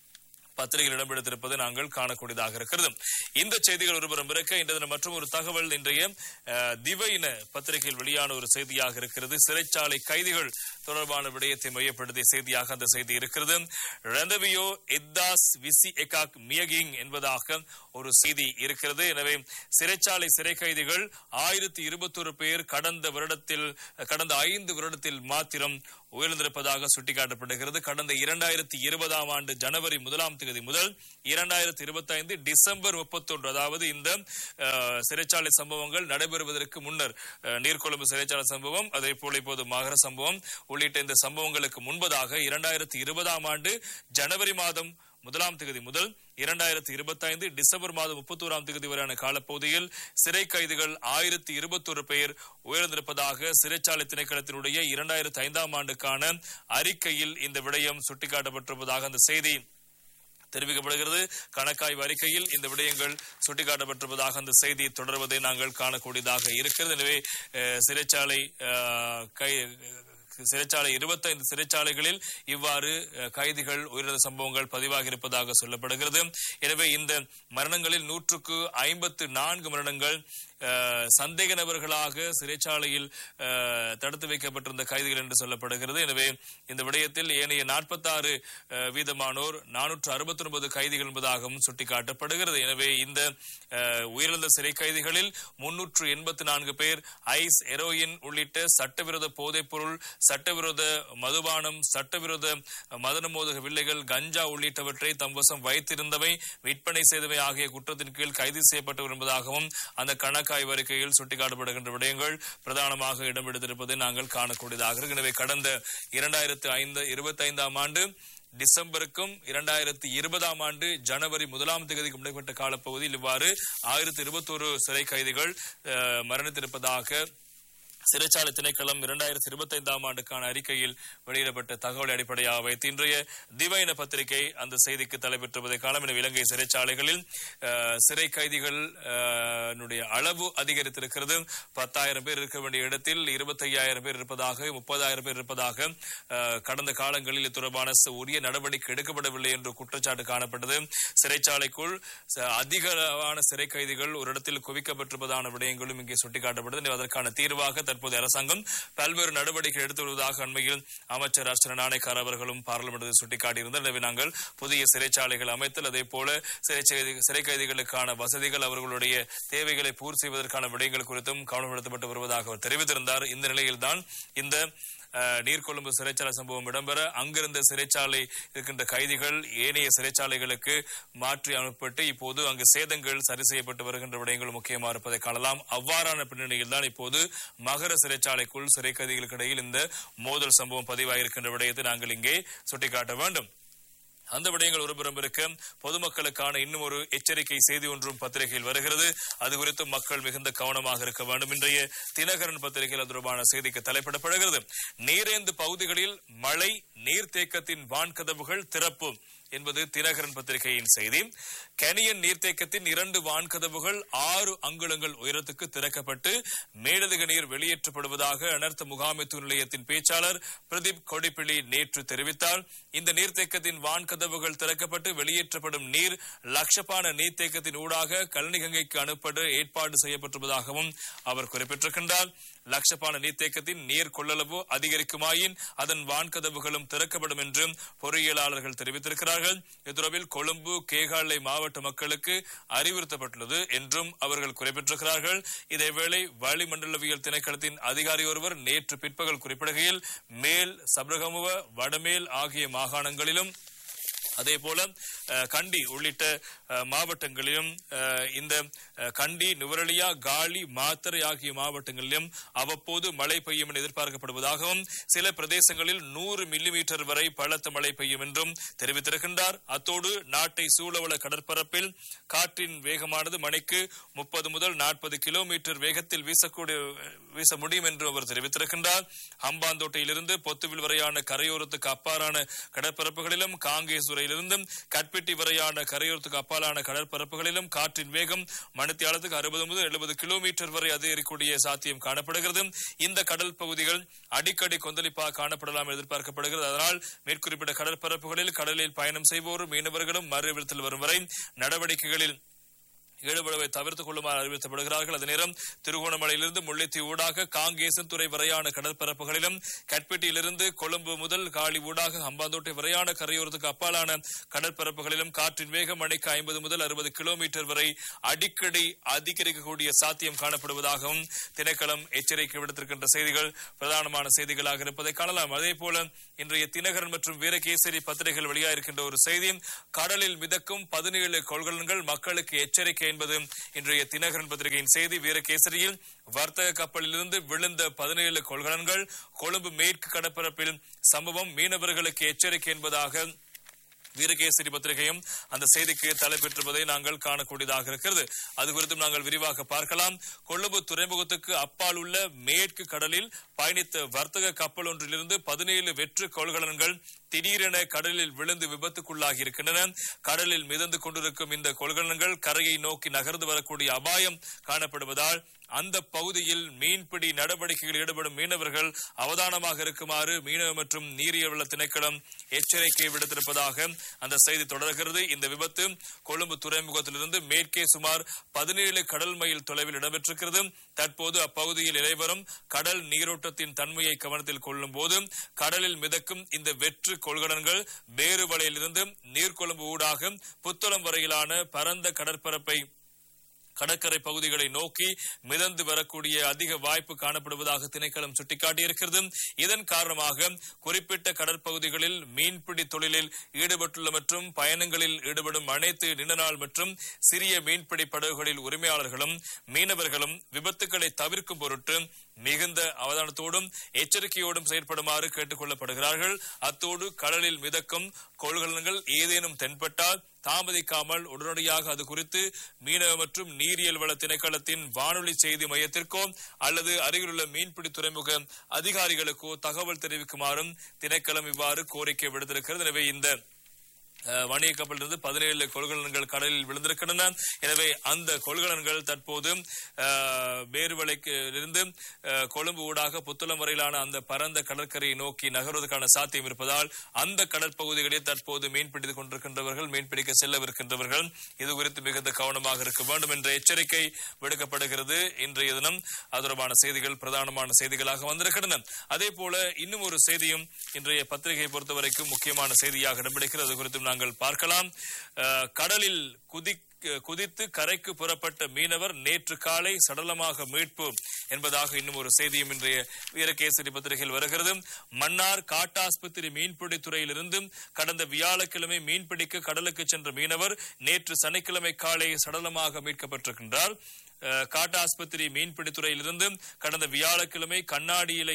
B: பத்திரிகையில் இடம்பெடுத்திருப்பதை நாங்கள் காணக்கூடியதாக இருக்கிறது இந்த செய்திகள் ஒருபுறம் இருக்க இன்று தினம் மற்றும் ஒரு தகவல் இன்றைய அஹ், திவையின பத்திரிகையில் வெளியான ஒரு செய்தியாக இருக்கிறது சிறைச்சாலை கைதிகள் தொடர்பான விடயத்தை மையப்படுத்திய செய்தியாக அந்த செய்தி இருக்கிறது ரந்தவியோ எத்தாஸ் விசி எகாக் மியகிங் என்பதாக ஒரு செய்தி இருக்கிறது எனவே சிறைச்சாலை சிறை கைதிகள் ஆயிரத்தி இருபத்தொரு பேர் கடந்த வருடத்தில் கடந்த ஐந்து வருடத்தில் மாத்திரம் உயர்ந்திருப்பதாக சுட்டிக்காட்டப்படுகிறது கடந்த இரண்டாயிரத்தி இருபதாம் ஆண்டு ஜனவரி முதலாம் தேதி முதல் இரண்டாயிரத்தி இருபத்தி ஐந்து டிசம்பர் முப்பத்தொன்று அதாவது இந்த அஹ், சிறைச்சாலை சம்பவங்கள் நடைபெறுவதற்கு முன்னர் அஹ், நீர்கொழும்பு சிறைச்சாலை சம்பவம் அதே போல இப்போது மகர சம்பவம் உள்ளிட்ட இந்த சம்பவங்களுக்கு முன்பதாக இரண்டாயிரத்தி இருபதாம் ஆண்டு ஜனவரி மாதம் முதலாம் தேதி முதல் இரண்டாயிரத்தி இருபத்தி ஐந்து டிசம்பர் மாதம் முப்பத்தோராம் தேதி வரையான காலப்பகுதியில் சிறை கைதிகள் ஆயிரத்தி இருபத்தொரு பேர் உயர்ந்திருப்பதாக சிறைச்சாலை திணைக்களத்தினுடைய இரண்டாயிரத்தி ஐந்தாம் ஆண்டுக்கான அறிக்கையில் இந்த விடயம் சுட்டிக்காட்டப்பட்டிருப்பதாக அந்த செய்தி தெரிவிக்கப்படுகிறது கணக்காய்வு அறிக்கையில் இந்த விடயங்கள் சுட்டிக்காட்டப்பட்டிருப்பதாக அந்த செய்தி தொடர்வதை நாங்கள் காணக்கூடியதாக இருக்கிறது எனவே அஹ், சிறைச்சாலை அஹ், கை சிறைச்சாலை இருபத்தைந்து சிறைச்சாலைகளில் இவ்வாறு அஹ், கைதிகள் உயிரிழந்த சம்பவங்கள் பதிவாகி இருப்பதாக சொல்லப்படுகிறது எனவே இந்த மரணங்களில் நூற்றுக்கு ஐம்பத்து நான்கு மரணங்கள் அஹ், சந்தேக நபர்களாக சிறைச்சாலையில் அஹ், தடுத்து வைக்கப்பட்டிருந்த கைதிகள் என்று சொல்லப்படுகிறது எனவே இந்த விடயத்தில் ஏனைய நாற்பத்தாறு வீதமானோர் நானூற்று அறுபத்தி ஒன்பது கைதிகள் என்பதாகவும் சுட்டிக்காட்டப்படுகிறது எனவே இந்த அஹ், உயிரிழந்த சிறை கைதிகளில் முன்னூற்று எண்பத்தி நான்கு பேர் ஐஸ் எரோயின் உள்ளிட்ட சட்டவிரோத போதைப்பொருள் சட்டவிரோத மதுபானம் சட்டவிரோத மதன மோதக வில்லைகள் கஞ்சா உள்ளிட்டவற்றை தம் வசம் வைத்திருந்தவை விற்பனை செய்தவை ஆகிய குற்றத்தின் கீழ் கைது செய்யப்பட்டவர் என்பதாகவும் அந்த கணக்காய்வு அறிக்கையில் சுட்டிக்காட்டப்படுகின்ற விடயங்கள் பிரதானமாக இடம்பெடுத்திருப்பதை நாங்கள் காணக்கூடியதாக இருக்கு. எனவே கடந்த இரண்டாயிரத்து ஐந்து இருபத்தி ஐந்தாம் ஆண்டு டிசம்பருக்கும் இரண்டாயிரத்தி இருபதாம் ஆண்டு ஜனவரி முதலாம் தேதிக்கும் இடைப்பட்ட காலப்பகுதியில் இவ்வாறு ஆயிரத்தி இருபத்தோரு சிறை கைதிகள் அஹ், மரணித்திருப்பதாக சிறைச்சாலை திணைக்களம் இரண்டாயிரத்தி இருபத்தி ஐந்தாம் ஆண்டுக்கான அறிக்கையில் வெளியிடப்பட்ட தகவலை அடிப்படையாக வைத்து இன்றைய திவைன பத்திரிகை அந்த செய்திக்கு தலைப்பெற்றுவதை காலம் என இலங்கை சிறைச்சாலைகளில் அஹ், சிறை கைதிகள் அஹ், னுடைய அளவு அதிகரித்திருக்கிறது பத்தாயிரம் பேர் இருக்க வேண்டிய இடத்தில் இருபத்தையாயிரம் பேர் இருப்பதாக முப்பதாயிரம் பேர் இருப்பதாக அஹ், கடந்த காலங்களில் இது தொடர்பான ச- உரிய நடவடிக்கை எடுக்கப்படவில்லை என்று குற்றச்சாட்டு காணப்பட்டது சிறைச்சாலைக்குள் ச- அதிகமான சிறை கைதிகள் ஒரு இடத்தில் குவிக்கப்பட்டிருப்பதான விடயங்களும் இங்கே சுட்டிக்காட்டப்பட்டது எனவே அதற்கான தீர்வாக தற்போது அரசாங்கம் பல்வேறு நடவடிக்கை எடுத்து வருவதாக அண்மையில் அமைச்சர் அர்ச்சன நாணயக்கார் அவர்களும் பார்லிமெண்டில் சுட்டிக்காட்டியிருந்தார் எனவே நாங்கள் புதிய சிறைச்சாலைகள் அமைத்தல் அதே போல சிறை செய்தி- சிறை கைதிகளுக்கான வசதிகள் அவர்களுடைய தேவைகளை பூர்த்தி செய்வதற்கான விடயங்கள் குறித்தும் கவனம் செலுத்தப்பட்டு வருவதாக அவர் தெரிவித்திருந்தார் இந்த நிலையில்தான் இந்த அஹ், நீர்கொழும்பு சிறைச்சாலை சம்பவம் இடம்பெற அங்கிருந்த சிறைச்சாலை இருக்கின்ற கைதிகள் ஏனைய சிறைச்சாலைகளுக்கு மாற்றி அனுப்பப்பட்டு இப்போது அங்கு சேதங்கள் சரி செய்யப்பட்டு வருகின்ற விடயங்கள் முக்கியமாக இருப்பதை காணலாம் அவ்வாறான பின்னணியில் தான் இப்போது மகர சிறைச்சாலைக்குள் சிறை கைதிகளுக்கு இடையில் இந்த மோதல் சம்பவம் பதிவாகியிருக்கின்ற விடயத்தை நாங்கள் இங்கே சுட்டிக்காட்ட வேண்டும் அந்த விடயங்கள் ஒருபுறம் இருக்க பொதுமக்களுக்கான இன்னும் ஒரு எச்சரிக்கை செய்தி ஒன்றும் பத்திரிகையில் வருகிறது அது குறித்து மக்கள் மிகுந்த கவனமாக இருக்க வேண்டும் இன்றைய தினகரன் பத்திரிகையில் அது தொடர்பான செய்திக்கு தலைப்பிடப்படுகிறது நீரேந்து பகுதிகளில் மழை நீர்த்தேக்கத்தின் வான்கதவுகள் திறப்பு என்பது தினகரன் பத்திரிகையின் செய்தி கெனியன் நீர்த்தேக்கத்தின் இரண்டு வான்கதவுகள் ஆறு அங்குலங்கள் உயரத்துக்கு திறக்கப்பட்டு மேலதிக நீர் வெளியேற்றப்படுவதாக அனர்த்த முகாமைத்துவ நிலையத்தின் பேச்சாளர் பிரதீப் கொடிப்பிள்ளி நேற்று தெரிவித்தார் இந்த நீர்த்தேக்கத்தின் வான்கதவுகள் திறக்கப்பட்டு வெளியேற்றப்படும் நீர் லட்சப்பான நீர்த்தேக்கத்தின் ஊடாக கல்னிகங்கைக்கு அனுப்பட ஏற்பாடு செய்யப்பட்டிருப்பதாகவும் அவர் குறிப்பிட்டிருக்கின்றார் லட்சப்பான நீர்த்தேக்கத்தின் நீர் கொள்ளளவு அதிகரிக்குமாயின் அதன் வான்கதவுகளும் திறக்கப்படும் என்றும் பொறியியலாளர்கள் தெரிவித்திருக்கிறார்கள் இது தொடர்பில் கொழும்பு கேகாலை மாவட்ட மக்களுக்கு அறிவுறுத்தப்பட்டுள்ளது என்றும் அவர்கள் குறிப்பிட்டிருக்கிறார்கள் இதேவேளை வளிமண்டலவியல் திணைக்களத்தின் அதிகாரி ஒருவர் நேற்று பிற்பகல் குறிப்பிடுகையில் மேல் சப்ரகமுவ வடமேல் ஆகிய மாகாணங்களிலும் அதே போல அஹ், கண்டி உள்ளிட்ட அஹ், மாவட்டங்களிலும் அஹ், இந்த அஹ், கண்டி நுவரலியா காலி மாத்தறை ஆகிய மாவட்டங்களிலும் அவ்வப்போது மழை பெய்யும் என எதிர்பார்க்கப்படுவதாகவும் சில பிரதேசங்களில் நூறு மில்லிமீட்டர் வரை பலத்த மழை பெய்யும் என்றும் தெரிவித்திருக்கின்றார் அத்தோடு நாட்டை சூழவுள்ள கடற்பரப்பில் காற்றின் வேகமானது மணிக்கு முப்பது முதல் நாற்பது கிலோமீட்டர் வேகத்தில் வீசக்கூடிய வீச முடியும் என்று அவர் தெரிவித்திருக்கின்றார் ஹம்பாந்தோட்டையிலிருந்து பொத்துவில் வரையான கரையோரத்துக்கு அப்பாறான கடற்பரப்புகளிலும் காங்கேசுரையிலும் திருகோணமலையிலிருந்தும் கட்பெட்டி வரையான கரையோரத்துக்கு அப்பாலான கடற்பரப்புகளிலும் காற்றின் வேகம் மணித்தியாலத்துக்கு அறுபது முதல் எழுபது கிலோமீட்டர் வரை அதிகரிக்கக்கூடிய சாத்தியம் காணப்படுகிறது இந்த கடல் பகுதிகள் அடிக்கடி கொந்தளிப்பாக காணப்படலாம் எதிர்பார்க்கப்படுகிறது அதனால் மேற்குறிப்பிட்ட கடற்பரப்புகளில் கடலில் பயணம் செய்வோரும் மீனவர்களும் மறுவிடத்தில் வரும் வரை நடவடிக்கைகளில் ஈடுபடுவதை தவிர்த்துக் கொள்ளுமாறு அறிவுறுத்தப்படுகிறார்கள் அதே நேரம் திருகோணமலையிலிருந்து முல்லைத்தீவு ஊடாக காங்கேசன் துறை வரையான கடற்பரப்புகளிலும் கட்பெட்டியிலிருந்து கொழும்பு முதல் காலி ஊடாக ஹம்பாந்தோட்டை வரையான கரையோரத்துக்கு அப்பாலான கடற்பரப்புகளிலும் காற்றின் வேகம் மணிக்கு ஐம்பது முதல் அறுபது கிலோமீட்டர் வரை அடிக்கடி அதிகரிக்கக்கூடிய சாத்தியம் காணப்படுவதாகவும் திணைக்களம் எச்சரிக்கை விடுத்திருக்கின்ற செய்திகள் பிரதானமான செய்திகளாக இருப்பதை காணலாம் அதே போல இன்றைய தினகரன் மற்றும் வீரகேசரி பத்திரிகைகள் வெளியாயிருக்கின்ற ஒரு செய்தி கடலில் மிதக்கும் பதினேழு கொள்கலன்கள் மக்களுக்கு எச்சரிக்கை என்பது இன்றைய தினகரன் பத்திரிகையின் செய்தி வீரகேசரியில் வர்த்தக கப்பலிலிருந்து விழுந்த பதினேழு கொள்கலன்கள் கொழும்பு மேற்கு கடற்பரப்பில் சம்பவம் மீனவர்களுக்கு எச்சரிக்கை என்பதாக வீரகேசரி பத்திரிகையும் அந்த செய்திக்கு தலைப்பெற்றிருப்பதை நாங்கள் காணக்கூடியதாக இருக்கிறது அது குறித்தும் நாங்கள் விரிவாக பார்க்கலாம் கொழும்பு துறைமுகத்துக்கு அப்பால் உள்ள மேற்கு கடலில் பயணித்த வர்த்தக கப்பல் ஒன்றிலிருந்து பதினேழு வெற்று கொள்கலன்கள் திடீரென கடலில் விழுந்து விபத்துக்குள்ளாகி இருக்கின்றன கடலில் மிதந்து கொண்டிருக்கும் இந்த கொள்கலன்கள் கரையை நோக்கி நகர்ந்து வரக்கூடிய அபாயம் காணப்படுவதால் அந்த பகுதியில் மீன்பிடி நடவடிக்கைகளில் ஈடுபடும் மீனவர்கள் அவதானமாக இருக்குமாறு மீனவ மற்றும் நீரியவள திணைக்களம் எச்சரிக்கை விடுத்திருப்பதாக அந்த செய்தி தொடர்கிறது இந்த விபத்து கொழும்பு துறைமுகத்திலிருந்து மேற்கே சுமார் பதினேழு கடல் மைல் தொலைவில் இடம்பெற்றிருக்கிறது தற்போது அப்பகுதியில் இலைவரும் கடல் நீரோட்டத்தின் தன்மையை கவனத்தில் கொள்ளும் போது கடலில் மிதக்கும் இந்த வெற்று கொள்கலன்கள் பேருவலையிலிருந்து நீர்கொழும்பு ஊடாக புத்தளம் வரையிலான பரந்த கடற்பரப்பை கடற்கரை பகுதிகளை நோக்கி மிதந்து வரக்கூடிய அதிக வாய்ப்பு காணப்படுவதாக திணைக்களம் சுட்டிக்காட்டியிருக்கிறது இதன் காரணமாக குறிப்பிட்ட கடற்பகுதிகளில் மீன்பிடி தொழிலில் ஈடுபட்டுள்ள மற்றும் பயணங்களில் ஈடுபடும் அனைத்து நீண்டநாள் மற்றும் சிறிய மீன்பிடி படகுகளில் உரிமையாளர்களும் மீனவர்களும் விபத்துக்களை தவிர்க்கும் பொருட்டு மிகுந்த அவதானத்தோடும் எச்சரிக்கையோடும் செயற்படுமாறு கேட்டுக் கொள்ளப்படுகிறார்கள் அத்தோடு கடலில் மிதக்கும் கொள்கலன்கள் ஏதேனும் தென்பட்டால் தாமதிக்காமல் உடனடியாக அது குறித்து மீனவ மற்றும் நீரியல் வள திணைக்களத்தின் வானொலி செய்தி மையத்திற்கோ அல்லது அருகிலுள்ள மீன்பிடி துறைமுக அதிகாரிகளுக்கோ தகவல் தெரிவிக்குமாறும் திணைக்களம் இவ்வாறு கோரிக்கை விடுத்திருக்கிறது எனவே இந்த அஹ், வணிக கப்பலிலிருந்து பதினேழு கொள்கலன்கள் கடலில் விழுந்திருக்கின்றன எனவே அந்த கொள்கலன்கள் தற்போது அஹ், பேருவளைக்கு இருந்து அஹ், கொழும்பு ஊடாக புத்தளம் வரையிலான அந்த பரந்த கடற்கரையை நோக்கி நகர்வதற்கான சாத்தியம் இருப்பதால் அந்த கடற்பகுதிகளில் தற்போது மீன்பிடித்துக் கொண்டிருக்கின்றவர்கள் மீன்பிடிக்க செல்லவிருக்கின்றவர்கள் இது குறித்து மிகுந்த கவனமாக இருக்க வேண்டும் என்ற எச்சரிக்கை விடுக்கப்படுகிறது இன்றைய தினம் அது தொடர்பான செய்திகள் பிரதானமான செய்திகளாக வந்திருக்கின்றன அதே போல இன்னும் ஒரு செய்தியும் இன்றைய பத்திரிகை பொறுத்தவரைக்கும் முக்கியமான செய்தியாக இடம்பிடிக்கிறது அது குறித்தும் நாங்கள் பார்க்கலாம் அஹ், கடலில் குதி குதித்து கரைக்கு புறப்பட்ட மீனவர் நேற்று காலை சடலமாக மீட்பு என்பதாக இன்னும் ஒரு செய்தியும் இன்றைய வீரகேசரி பத்திரிகையில் வருகிறது மன்னார் காட்டாஸ்பத்திரி மீன்பிடி துறையிலிருந்து கடந்த வியாழக்கிழமை மீன்பிடிக்க கடலுக்கு சென்ற மீனவர் நேற்று சனிக்கிழமை காலை சடலமாக மீட்கப்பட்டிருக்கின்றார் அஹ், காட்டாஸ்பத்திரி மீன்பிடி துறையிலிருந்து கடந்த வியாழக்கிழமை கண்ணாடியிலை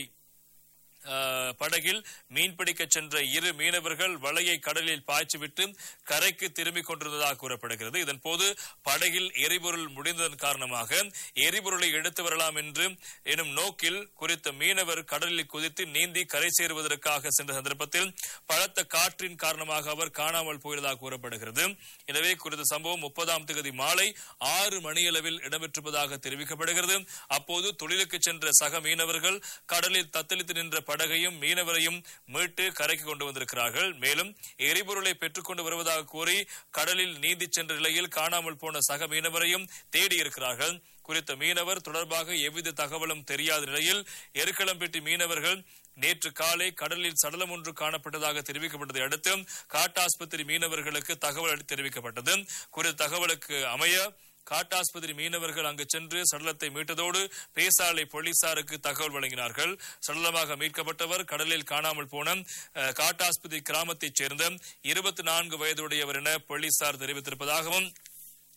B: அஹ், படகில் மீன்பிடிக்க சென்ற இரு மீனவர்கள் வலையை கடலில் பாய்ச்சிவிட்டு கரைக்கு திரும்பிக் கொண்டிருந்ததாக கூறப்படுகிறது இதன் போது படகில் எரிபொருள் முடிந்ததன் காரணமாக எரிபொருளை எடுத்து வரலாம் என்று எனும் நோக்கில் குறித்த மீனவர் கடலில் குதித்து நீந்தி கரை சேருவதற்காக சென்ற சந்தர்ப்பத்தில் பலத்த காற்றின் காரணமாக அவர் காணாமல் போயதாக கூறப்படுகிறது எனவே குறித்த சம்பவம் முப்பதாம் தேதி மாலை ஆறு மணியளவில் இடம்பெற்றிருப்பதாக தெரிவிக்கப்படுகிறது அப்போது தொழிலுக்கு சென்ற சக மீனவர்கள் கடலில் தத்தளித்து நின்ற படகையும் மீனவரையும் மீட்டு கரைக்கு கொண்டு வந்திருக்கிறார்கள் மேலும் எரிபொருளை பெற்றுக்கொண்டு வருவதாக கூறி கடலில் நீந்தி சென்ற நிலையில் காணாமல் போன சக மீனவரையும் தேடி இருக்கிறார்கள் குறித்த மீனவர் தொடர்பாக எவ்வித தகவலும் தெரியாத நிலையில் எருக்களம்பெட்டி மீனவர்கள் நேற்று காலை கடலில் சடலம் ஒன்று காணப்பட்டதாக தெரிவிக்கப்பட்டதை அடுத்து காட்டாஸ்பத்திரி மீனவர்களுக்கு தகவல் தெரிவிக்கப்பட்டது குறித்த தகவலுக்கு அமைய காட்டாஸ்பத்திரி மீனவர்கள் அங்கு சென்று சடலத்தை மீட்டதோடு பேசாலை போலீசாருக்கு தகவல் வழங்கினார்கள் சடலமாக மீட்கப்பட்டவர் கடலில் காணாமல் போன அஹ், காட்டாஸ்பத்திரி கிராமத்தைச் சேர்ந்த இருபத்தி நான்கு வயதுடையவர் என போலீசார் தெரிவித்திருப்பதாகவும்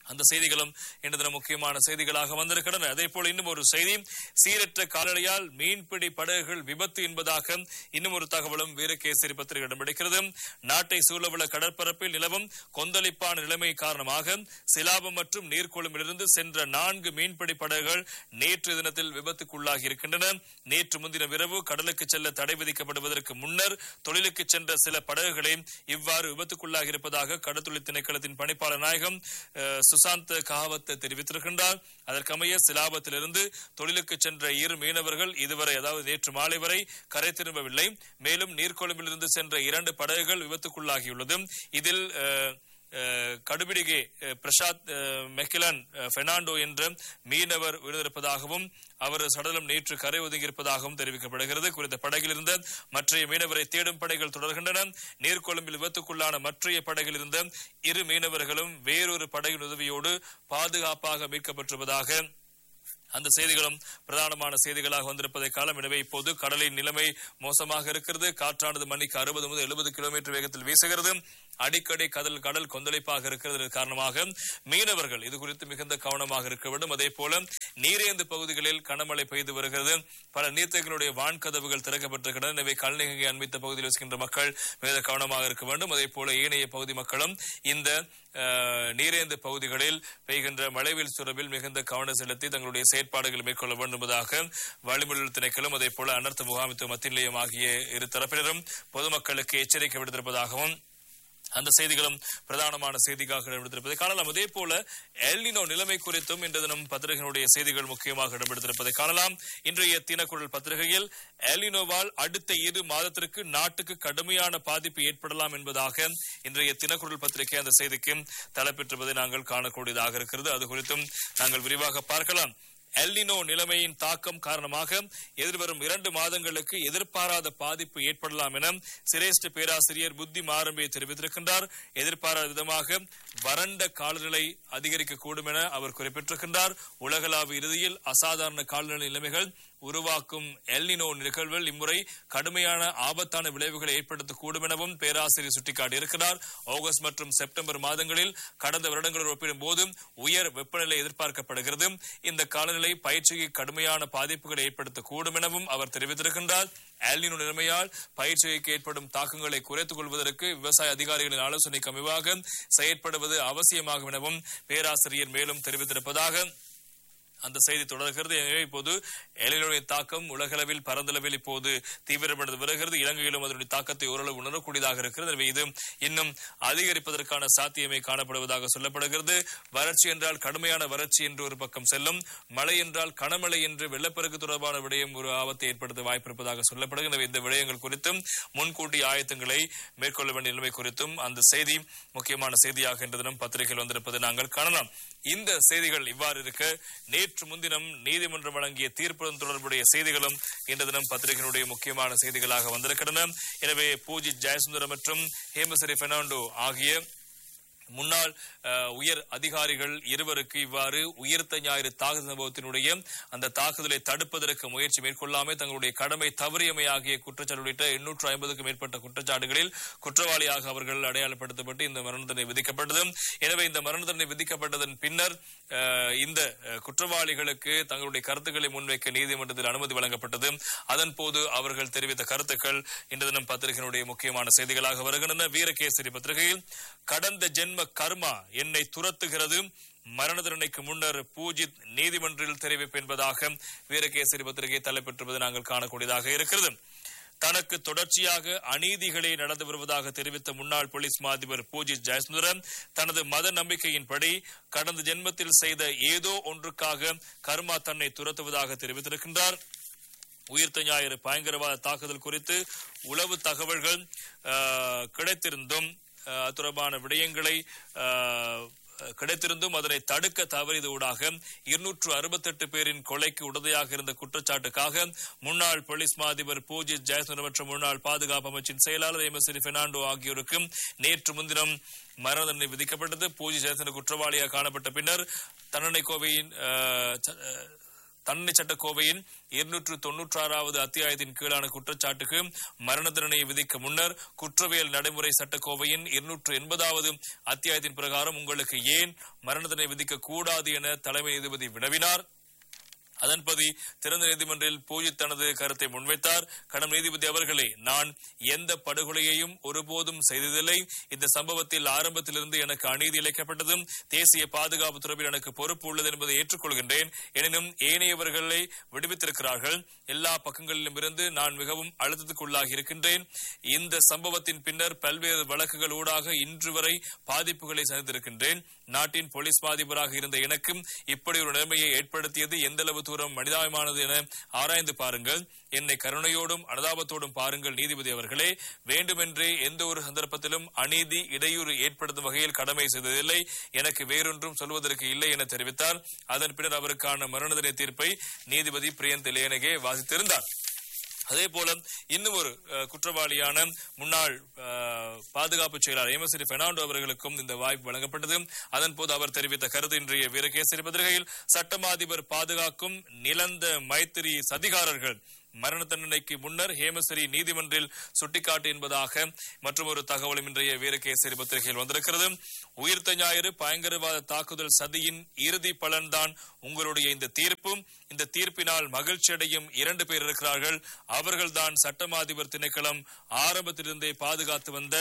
B: அந்த செய்திகளும் இன்று தினம் முக்கியமான செய்திகளாக வந்திருக்கின்றன அதே போல இன்னும் ஒரு செய்தி சீரற்ற காலநிலையால் மீன்பிடி படகுகள் விபத்து என்பதாக இன்னும் ஒரு தகவலும் வீரகேசரி பத்திரிகை இடம்பிடிக்கிறது நாட்டை சூழவுள்ள கடற்பரப்பில் நிலவும் கொந்தளிப்பான நிலைமை காரணமாக சிலாபம் மற்றும் நீர்கொழும்பிலிருந்து சென்ற நான்கு மீன்பிடி படகுகள் நேற்று தினத்தில் விபத்துக்குள்ளாகி இருக்கின்றன நேற்று முன்தினம் இரவு கடலுக்கு செல்ல தடை விதிக்கப்படுவதற்கு முன்னர் தொழிலுக்கு சென்ற சில படகுகளே இவ்வாறு விபத்துக்குள்ளாகி இருப்பதாக கடற்தொழில் திணைக்களத்தின் பணிப்பாளர் நாயகம் அஹ், சுசாந்த் காவத் தெரிவித்திருக்கின்றார் அதற்கமைய சிலாபத்திலிருந்து தொழிலுக்கு சென்ற இரு மீனவர்கள் இதுவரை அதாவது நேற்று மாலை வரை கரை திரும்பவில்லை மேலும் நீர்கொழும்பிலிருந்து சென்ற இரண்டு படகுகள் விபத்துக்குள்ளாகியுள்ளது இதில் அஹ், அஹ், கடுபிடிகே அஹ், பிரசாத் அஹ், மெக்கிலன் அஹ், பெர்னாண்டோ என்ற மீனவர் உயிரிழந்திருப்பதாகவும் அவர் சடலம் நேற்று கரை ஒதுங்கியிருப்பதாகவும் தெரிவிக்கப்படுகிறது குறித்த படகில் இருந்த மற்றைய மீனவரை தேடும் படைகள் தொடர்கின்றன நீர்கொழும்பில் விபத்துக்குள்ளான மற்றைய படகில் இருந்த இரு மீனவர்களும் வேறொரு படகின் உதவியோடு பாதுகாப்பாக மீட்கப்பட்டிருப்பதாக அந்த செய்திகளும் பிரதானமான செய்திகளாக வந்திருப்பதை காலம் எனவே இப்போது கடலின் நிலைமை மோசமாக இருக்கிறது காற்றானது மணிக்கு அறுபது முதல் எழுபது கிலோமீட்டர் வேகத்தில் வீசுகிறது அடிக்கடி கடல் கடல் கொந்தளிப்பாக இருக்கிறது இதன் காரணமாக மீனவர்கள் இது குறித்து மிகுந்த கவனமாக இருக்க வேண்டும் அதே போல நீரேந்து பகுதிகளில் கனமழை பெய்து வருகிறது பல நீர்த்தேக்களுடைய வான்கதவுகள் திறக்கப்பட்டிருக்கின்றன எனவே கல்நகை அண்மித்த பகுதியில் வசிக்கின்ற மக்கள் மிகுந்த கவனமாக இருக்க வேண்டும் அதே போல ஏனைய பகுதி மக்களும் இந்த அஹ், நீரேந்து பகுதிகளில் பெய்கின்ற மழைவீழ் சுரவில் மிகுந்த கவனம் செலுத்தி தங்களுடைய செயற்பாடுகளை மேற்கொள்ள வேண்டும் என்பதாக வளிமண்டல திணைக்களும் அதே போல அனர்த்த முகாமித்துவ மத்திய நிலையம் ஆகிய இரு தரப்பினரும் பொதுமக்களுக்கு எச்சரிக்கை விடுத்திருப்பதாகவும் அந்த செய்திகளும் பிரதானமான செய்தியாக இடம்பெற்றிருப்பதை காணலாம் அதே போல எல்னினோ நிலைமை குறித்தும் இன்று தினம் பத்திரிகையினுடைய செய்திகள் முக்கியமாக இடம்பெற்றிருப்பதை காணலாம் இன்றைய தினக்குரல் பத்திரிகையில் எல்னினோவால் அடுத்த இரு மாதத்திற்கு நாட்டுக்கு கடுமையான பாதிப்பு ஏற்படலாம் என்பதாக இன்றைய தினக்குரல் பத்திரிகை அந்த செய்திக்கு தலைப்பெற்றிருப்பதை நாங்கள் காணக்கூடியதாக இருக்கிறது அது குறித்தும் நாங்கள் விரிவாக பார்க்கலாம் எல்னினோ நிலைமையின் தாக்கம் காரணமாக எதிர்வரும் இரண்டு மாதங்களுக்கு எதிர்பாராத பாதிப்பு ஏற்படலாம் என சிரேஷ்ட பேராசிரியர் புத்தி மாரம்பே தெரிவித்திருக்கின்றார் எதிர்பாராத விதமாக வறண்ட காலநிலை அதிகரிக்கக்கூடும் என அவர் குறிப்பிட்டிருக்கின்றார் உலகளாவிய இறுதியில் அசாதாரண காலநிலை நிலைமைகள் உருவாக்கும் எல்னினோ நிகழ்வுகள் இம்முறை கடுமையான ஆபத்தான விளைவுகளை ஏற்படுத்தக்கூடும் எனவும் பேராசிரியர் சுட்டிக்காட்டியிருக்கிறார் ஆகஸ்ட் மற்றும் செப்டம்பர் மாதங்களில் கடந்த வருடங்களுடன் ஒப்பிடும்போது உயர் வெப்பநிலை எதிர்பார்க்கப்படுகிறது இந்த காலநிலை பயிற்சிக்கு கடுமையான பாதிப்புகளை ஏற்படுத்தக்கூடும் எனவும் அவர் தெரிவித்திருக்கின்றார் எல்னினோ நிலைமையால் பயிற்சிக்கு ஏற்படும் தாக்கங்களை குறைத்துக் கொள்வதற்கு விவசாய அதிகாரிகளின் ஆலோசனைக்கு அமைவாக செயற்படுவது அவசியமாகும் எனவும் பேராசிரியர் மேலும் தெரிவித்திருப்பதாக அந்த செய்தி தொடர்கிறது எனவே இப்போது எலினுடைய தாக்கம் உலகளவில் பரந்தளவில் இப்போது தீவிரமடைந்து வருகிறது இலங்கையிலும் அதனுடைய தாக்கத்தை ஓரளவு உணரக்கூடியதாக இருக்கிறது எனவே இது இன்னும் அதிகரிப்பதற்கான சாத்தியமே காணப்படுவதாக சொல்லப்படுகிறது வறட்சி என்றால் கடுமையான வறட்சி என்று ஒரு பக்கம் செல்லும் மழை என்றால் கனமழை என்று வெள்ளப்பெருக்கு தொடர்பான விடயம் ஒரு ஆபத்தை ஏற்படுத்த வாய்ப்பு இருப்பதாக சொல்லப்படுகிறது எனவே இந்த விடயங்கள் குறித்தும் முன்கூட்டி ஆயத்தங்களை மேற்கொள்ள வேண்டிய நிலைமை குறித்தும் அந்த செய்தி முக்கியமான செய்தியாக இன்று தினம் பத்திரிகையில் வந்திருப்பதை நாங்கள் காணலாம் இந்த செய்திகள் இவ்வாறு இருக்க நேற்று முன்தினம் நீதிமன்றம் வழங்கிய தீர்ப்புடன் தொடர்புடைய செய்திகளும் இன்று தினம் பத்திரிகையினுடைய முக்கியமான செய்திகளாக வந்திருக்கின்றன எனவே பூஜித் ஜெயசுந்தரம் மற்றும் ஹேமசரி பெர்னாண்டோ ஆகிய முன்னாள் அஹ், உயர் அதிகாரிகள் இருவருக்கு இவ்வாறு உயிர்த்த ஞாயிறு தாக்குதல் சம்பவத்தினுடைய அந்த தாக்குதலை தடுப்பதற்கு முயற்சி மேற்கொள்ளாமல் தங்களுடைய கடமை தவறியமை ஆகிய குற்றச்சாட்டு உள்ளிட்ட எண்ணூற்று ஐம்பதுக்கும் மேற்பட்ட குற்றச்சாட்டுகளில் குற்றவாளியாக அவர்கள் அடையாளப்படுத்தப்பட்டு இந்த மரண தண்டனை விதிக்கப்பட்டது எனவே இந்த மரண தண்டனை விதிக்கப்பட்டதன் பின்னர் அஹ், இந்த அஹ், குற்றவாளிகளுக்கு தங்களுடைய கருத்துக்களை முன்வைக்க நீதிமன்றத்தில் அனுமதி வழங்கப்பட்டது அதன் போது அவர்கள் தெரிவித்த கருத்துக்கள் இன்று தினம் பத்திரிகையினுடைய முக்கியமான செய்திகளாக வருகின்றன வீரகேசரி பத்திரிகையில் கடந்த ஜென்ம கர்மா என்னை துரத்துகிறது மரண தண்டனைக்கு முன்னர் பூஜித் நீதிமன்றில் தெரிவிப்பு என்பதாக வீரகேசரி பத்திரிகை தலைப்பெற்றுவது நாங்கள் காணக்கூடியதாக இருக்கிறது தனக்கு தொடர்ச்சியாக அநீதிகளே நடந்து வருவதாக தெரிவித்த முன்னாள் போலீஸ் மா அதிபர் பூஜித் ஜெயசுந்தரம் தனது மத நம்பிக்கையின்படி கடந்த ஜென்மத்தில் செய்த ஏதோ ஒன்றுக்காக கர்மா தன்னை துரத்துவதாக தெரிவித்திருக்கின்றார் உயிர்த்த ஞாயிறு பயங்கரவாத தாக்குதல் குறித்து உளவு தகவல்கள் ஆஹ், கிடைத்திருந்தும் ஆஹ், அது தொடர்பான விடயங்களை ஆஹ், கிடைத்திருந்தும் அதனை தடுக்க தவறியதூடாக இருநூற்று அறுபத்தெட்டு பேரின் கொலைக்கு உடந்தையாக இருந்த குற்றச்சாட்டுக்காக முன்னாள் போலீஸ் மா அதிபர் பூஜித் ஜெயசுந்தரம் மற்றும் முன்னாள் பாதுகாப்பு அமைச்சின் செயலாளர் எம் எஸ் பெர்னாண்டோ ஆகியோருக்கு நேற்று முன்தினம் மரண தண்டனை விதிக்கப்பட்டது பூஜி ஜெயசுந்தர குற்றவாளியாக காணப்பட்ட பின்னர் தண்டனை கோவையின் ஆஹ், ச- ஆஹ், தண்டனை சட்டக்கோவையின் இருநூற்று தொன்னூற்றி ஆறாவது அத்தியாயத்தின் கீழான குற்றச்சாட்டுக்கு மரண தண்டனை விதிக்க முன்னர் குற்றவியல் நடைமுறை சட்டக்கோவையின் இருநூற்று எண்பதாவது அத்தியாயத்தின் பிரகாரம் உங்களுக்கு ஏன் மரண தண்டனை விதிக்க கூடாது என தலைமை நீதிபதி வினவினார் அதன்படி திறந்த நீதிமன்றில் பூஜித் தனது கருத்தை முன்வைத்தார் கடம் நீதிபதி அவர்களே நான் எந்த படுகொலையையும் ஒருபோதும் செய்ததில்லை இந்த சம்பவத்தில் ஆரம்பத்திலிருந்து எனக்கு அநீதி இழைக்கப்பட்டதும் தேசிய பாதுகாப்பு துறையில் எனக்கு பொறுப்பு உள்ளது என்பதை ஏற்றுக்கொள்கின்றேன் எனினும் ஏனையவர்களை விடுவித்திருக்கிறார்கள் எல்லா பக்கங்களிலும் இருந்து நான் மிகவும் அழுத்தத்துக்குள்ளாகி இருக்கின்றேன் இந்த சம்பவத்தின் பின்னர் பல்வேறு வழக்குகள் ஊடாக இன்று வரை பாதிப்புகளை சந்தித்திருக்கின்றேன் நாட்டின் போலீஸ் மாதிபராக இருந்த எனக்கும் இப்படி ஒரு நிலைமையை ஏற்படுத்தியது எந்த அளவு தூரம் மனிதாயமானது என ஆராய்ந்து பாருங்கள் என்னை கருணையோடும் அனுதாபத்தோடும் பாருங்கள் நீதிபதி அவர்களே வேண்டுமென்றே எந்த ஒரு சந்தர்ப்பத்திலும் அநீதி இடையூறு ஏற்படுத்தும் வகையில் கடமை செய்ததில்லை எனக்கு வேறொன்றும் சொல்வதற்கு இல்லை என தெரிவித்தார் அதன் பின்னர் அவருக்கான மரண தண்டனை தீர்ப்பை நீதிபதி பிரியந்த் லேனகே வாசித்திருந்தார் அதே போல இன்னும் ஒரு அஹ், குற்றவாளியான முன்னாள் அஹ், பாதுகாப்பு செயலாளர் எமசிரி பெர்னாண்டோ அவர்களுக்கும் இந்த வாய்ப்பு வழங்கப்பட்டது அதன் போது அவர் தெரிவித்த கருத்து இன்றைய வீரகேசரி பத்திரிகையில் சட்டமா அதிபர் பாதுகாக்கும் நிலந்த மைத்திரி சதிகாரர்கள் மரண தண்டனைக்கு முன்னர் ஹேமஸ்ரீ நீதிமன்றில் சுட்டிக்காட்டு என்பதாக மற்றும் ஒரு தகவலும் இன்றைய வீரகேசரி பத்திரிகையில் வந்திருக்கிறது உயிர்த்த ஞாயிறு பயங்கரவாத தாக்குதல் சதியின் இறுதி பலன்தான் உங்களுடைய இந்த தீர்ப்பும் இந்த தீர்ப்பினால் மகிழ்ச்சி அடையும் இரண்டு பேர் இருக்கிறார்கள் அவர்கள்தான் சட்டமா அதிபர் திணைக்களம் ஆரம்பத்திலிருந்தே பாதுகாத்து வந்த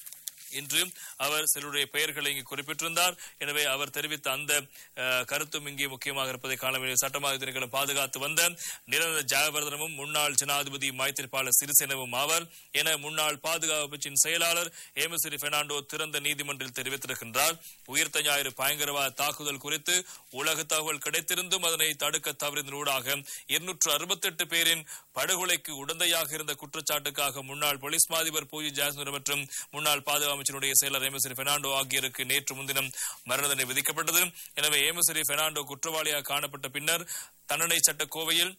B: இன்று அவர் சிலருடைய பெயர்களை இங்கு குறிப்பிட்டிருந்தார் எனவே அவர் தெரிவித்த அந்த அஹ், கருத்தும் இங்கே முக்கியமாக இருப்பதை காண வேண்டிய சட்டமாக திணைக்களம் பாதுகாத்து வந்த நிரந்தர ஜெயவர்தனமும் முன்னாள் ஜனாதிபதி மைத்திரிபால சிறிசேனவும் ஆவர் என முன்னாள் பாதுகாப்பு அமைச்சின் செயலாளர் ஏமசிறி பெர்னாண்டோ திறந்த நீதிமன்றில் தெரிவித்திருக்கின்றார் உயிர்த்த ஞாயிறு பயங்கரவாத தாக்குதல் குறித்து உலக தகவல் கிடைத்திருந்தும் அதனை தடுக்க தவறினூடாக இருநூற்று அறுபத்தெட்டு பேரின் படுகொலைக்கு உடந்தையாக இருந்த குற்றச்சாட்டுக்காக முன்னாள் போலீஸ் மாதிபர் பூஜி ஜாஸ்மிர் மற்றும் முன்னாள் பாதுகாப்பு அமைச்சருடைய செயலர் ஏமசிரி பெர்னாண்டோ ஆகியோருக்கு நேற்று முன்தினம் மரண தண்டனை விதிக்கப்பட்டது எனவே ஏமசிரி பெர்னாண்டோ குற்றவாளியாக காணப்பட்ட பின்னர் தண்டனை சட்ட கோவையில்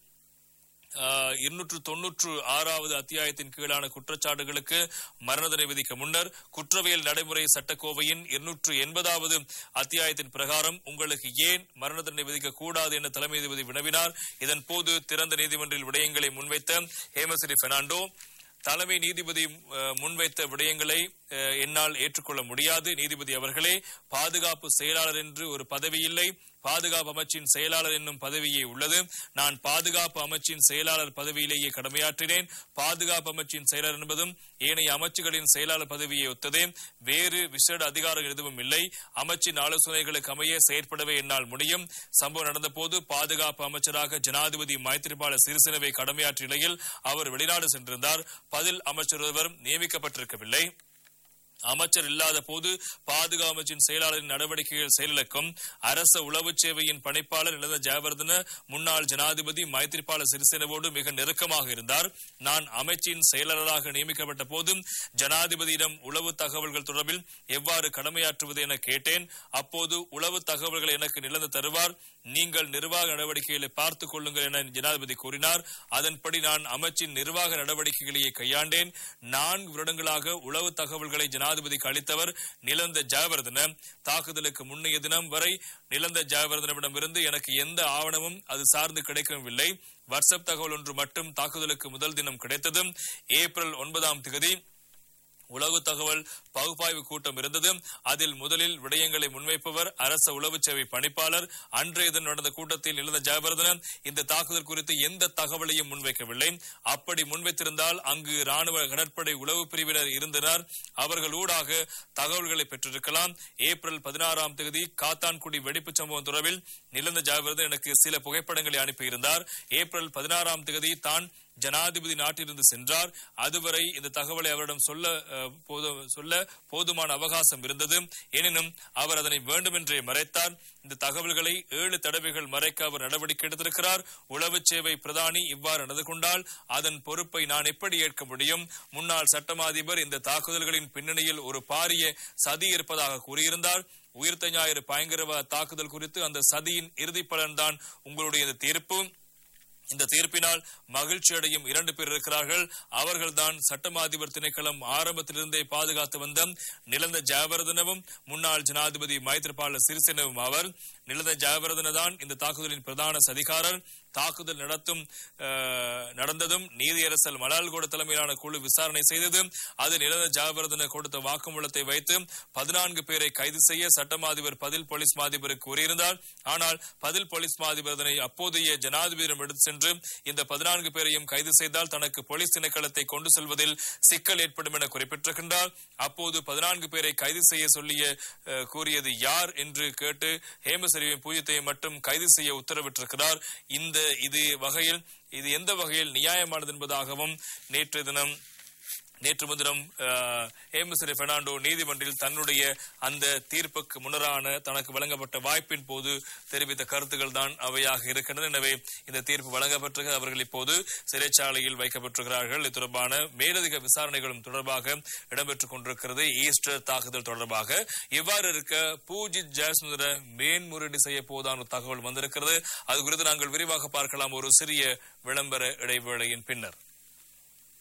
B: இருநூற்று தொன்னூற்று ஆறாவது அத்தியாயத்தின் கீழான குற்றச்சாட்டுகளுக்கு மரண தண்டனை விதிக்க முன்னர் குற்றவியல் நடைமுறை சட்டக்கோவையின் இருநூற்று எண்பதாவது அத்தியாயத்தின் பிரகாரம் உங்களுக்கு ஏன் மரண தண்டனை விதிக்க கூடாது என தலைமை நீதிபதி வினவினார் இதன் போது திறந்த நீதிமன்றில் விடயங்களை முன்வைத்த ஹேமஸ்ரீ பெர்னாண்டோ தலைமை நீதிபதி அஹ், முன்வைத்த விடயங்களை அஹ், என்னால் ஏற்றுக்கொள்ள முடியாது நீதிபதி அவர்களே பாதுகாப்பு செயலாளர் என்று ஒரு பதவி இல்லை பாதுகாப்பு அமைச்சின் செயலாளர் என்னும் பதவியே உள்ளது நான் பாதுகாப்பு அமைச்சின் செயலாளர் பதவியிலேயே கடமையாற்றினேன் பாதுகாப்பு அமைச்சின் செயலர் என்பதும் ஏனைய அமைச்சுகளின் செயலாளர் பதவியை ஒத்ததே வேறு விசேட அதிகாரம் எதுவும் இல்லை அமைச்சின் ஆலோசனைகளுக்கு அமைய செயற்படவே என்னால் முடியும் சம்பவம் நடந்தபோது பாதுகாப்பு அமைச்சராக ஜனாதிபதி மைத்திரிபால சிறிசேனவை கடமையாற்றிய நிலையில் அவர் வெளிநாடு சென்றிருந்தார் பதில் அமைச்சர் ஒருவர் நியமிக்கப்பட்டிருக்கவில்லை அமைச்சர் இல்லாத போது பாதுகாப்பு அமைச்சின் செயலாளரின் நடவடிக்கைகள் செயலிழக்கும் அரச உளவு சேவையின் பணிப்பாளர் இழந்த ஜெயவர்தன முன்னாள் ஜனாதிபதி மைத்திரிபால சிறிசேனவோடு மிக நெருக்கமாக இருந்தார் நான் அமைச்சின் செயலாளராக நியமிக்கப்பட்ட போதும் ஜனாதிபதியிடம் உளவு தகவல்கள் தொடர்பில் எவ்வாறு கடமையாற்றுவது என கேட்டேன் அப்போது உளவு தகவல்களை எனக்கு நிலந்து தருவார் நீங்கள் நிர்வாக நடவடிக்கைகளை பார்த்துக் கொள்ளுங்கள் என ஜனாதிபதி கூறினார் அதன்படி நான் அமைச்சின் நிர்வாக நடவடிக்கைகளையே கையாண்டேன் நான்கு வருடங்களாக உளவு தகவல்களை ஜனாதிபதிக்கு அளித்தவர் நிலந்த ஜெயவர்தன தாக்குதலுக்கு முன்னைய தினம் வரை நிலந்த ஜெயவர்தனவிடமிருந்து எனக்கு எந்த ஆவணமும் அது சார்ந்து கிடைக்கவில்லை வாட்ஸ்அப் தகவல் ஒன்று மட்டும் தாக்குதலுக்கு முதல் தினம் கிடைத்தது ஏப்ரல் ஒன்பதாம் தேதி உளவு தகவல் பகுப்பாய்வு கூட்டம் இருந்தது அதில் முதலில் விடயங்களை முன்வைப்பவர் அரச உளவு சேவை பணிப்பாளர் அன்றைய தினம் நடந்த கூட்டத்தில் எழுந்த ஜெயவர்தனன் இந்த தாக்குதல் குறித்து எந்த தகவலையும் முன்வைக்கவில்லை அப்படி முன்வைத்திருந்தால் அங்கு ராணுவ கடற்படை உளவு பிரிவினர் இருந்தனர் அவர்கள் ஊடாக தகவல்களை பெற்றிருக்கலாம் ஏப்ரல் பதினாறாம் தேதி காத்தான்குடி வெடிப்புச் சம்பவம் தொடர்பில் நிலந்த ஜெயவர்தன் எனக்கு சில புகைப்படங்களை அனுப்பியிருந்தார் ஏப்ரல் பதினாறாம் தேதி தான் ஜனாதிபதி நாட்டிலிருந்து சென்றார் அதுவரை இந்த தகவலை அவரிடம் சொல்ல அஹ், போது- சொல்ல போதுமான அவகாசம் இருந்தது எனினும் அவர் அதனை வேண்டுமென்றே மறைத்தார் இந்த தகவல்களை ஏழு தடவைகள் மறைக்க அவர் நடவடிக்கை எடுத்திருக்கிறார் உளவு சேவை பிரதானி இவ்வாறு நடந்து கொண்டால் அதன் பொறுப்பை நான் எப்படி ஏற்க முடியும் முன்னாள் சட்டமாதிபர் இந்த தாக்குதல்களின் பின்னணியில் ஒரு பாரிய சதி இருப்பதாக கூறியிருந்தார் உயிர்த்த ஞாயிறு பயங்கரவாத தாக்குதல் குறித்து அந்த சதியின் இறுதி பலன்தான் உங்களுடைய இந்த தீர்ப்பு இந்த தீர்ப்பினால் மகிழ்ச்சி அடையும் இரண்டு பேர் இருக்கிறார்கள் அவர்கள்தான் சட்டமா அதிபர் திணைக்களம் ஆரம்பத்திலிருந்தே பாதுகாத்து வந்த நிலந்த ஜெயவர்தனவும் முன்னாள் ஜனாதிபதி மைத்ரிபால சிறிசேனவும் அவர் நிலந்த ஜெயவர்தன தான் இந்த தாக்குதலின் பிரதான சதிகாரர் தாக்குதல் நடத்தும் அஹ், நடந்ததும் நீதியரசர் மலால்கோட தலைமையிலான குழு விசாரணை செய்தது அது நிலத ஜாபரதன கொடுத்த வாக்குமூலத்தை வைத்து பதினான்கு பேரை கைது செய்ய சட்டமா அதிபர் பதில் போலீஸ் மாதிபருக்கு கூறியிருந்தார் ஆனால் பதில் போலீஸ் மாதிபர் அதனை அப்போதைய ஜனாதிபதியிடம் எடுத்து சென்று இந்த பதினான்கு பேரையும் கைது செய்தால் தனக்கு போலீஸ் திணைக்களத்தை கொண்டு செல்வதில் சிக்கல் ஏற்படும் என குறிப்பிட்டிருக்கின்றார் அப்போது பதினான்கு பேரை கைது செய்ய சொல்லிய அஹ், கூறியது யார் என்று கேட்டு ஹேமசரிவின் பூஜ்யத்தை மட்டும் கைது செய்ய உத்தரவிட்டிருக்கிறார் இந்த இது வகையில் இது எந்த வகையில் நியாயமானது என்பதாகவும் நேற்று தினம் நேற்று முன்தினம் ஏமசரி பெர்னாண்டோ நீதிமன்றில் தன்னுடைய அந்த தீர்ப்புக்கு முன்னரான தனக்கு வழங்கப்பட்ட வாய்ப்பின் போது தெரிவித்த கருத்துக்கள் தான் அவையாக இருக்கின்றன எனவே இந்த தீர்ப்பு வழங்கப்பட்டிருக்க அவர்கள் இப்போது சிறைச்சாலையில் வைக்கப்பட்டிருக்கிறார்கள் இது தொடர்பான மேலதிக விசாரணைகளும் தொடர்பாக இடம்பெற்றுக் கொண்டிருக்கிறது ஈஸ்டர் தாக்குதல் தொடர்பாக இவ்வாறு இருக்க பூஜித் ஜாஸ்முதர மேன்முறையீடு செய்ய போதான ஒரு தகவல் வந்திருக்கிறது அது குறித்து நாங்கள் விரிவாக பார்க்கலாம் ஒரு சிறிய விளம்பர இடைவேளையின் பின்னர்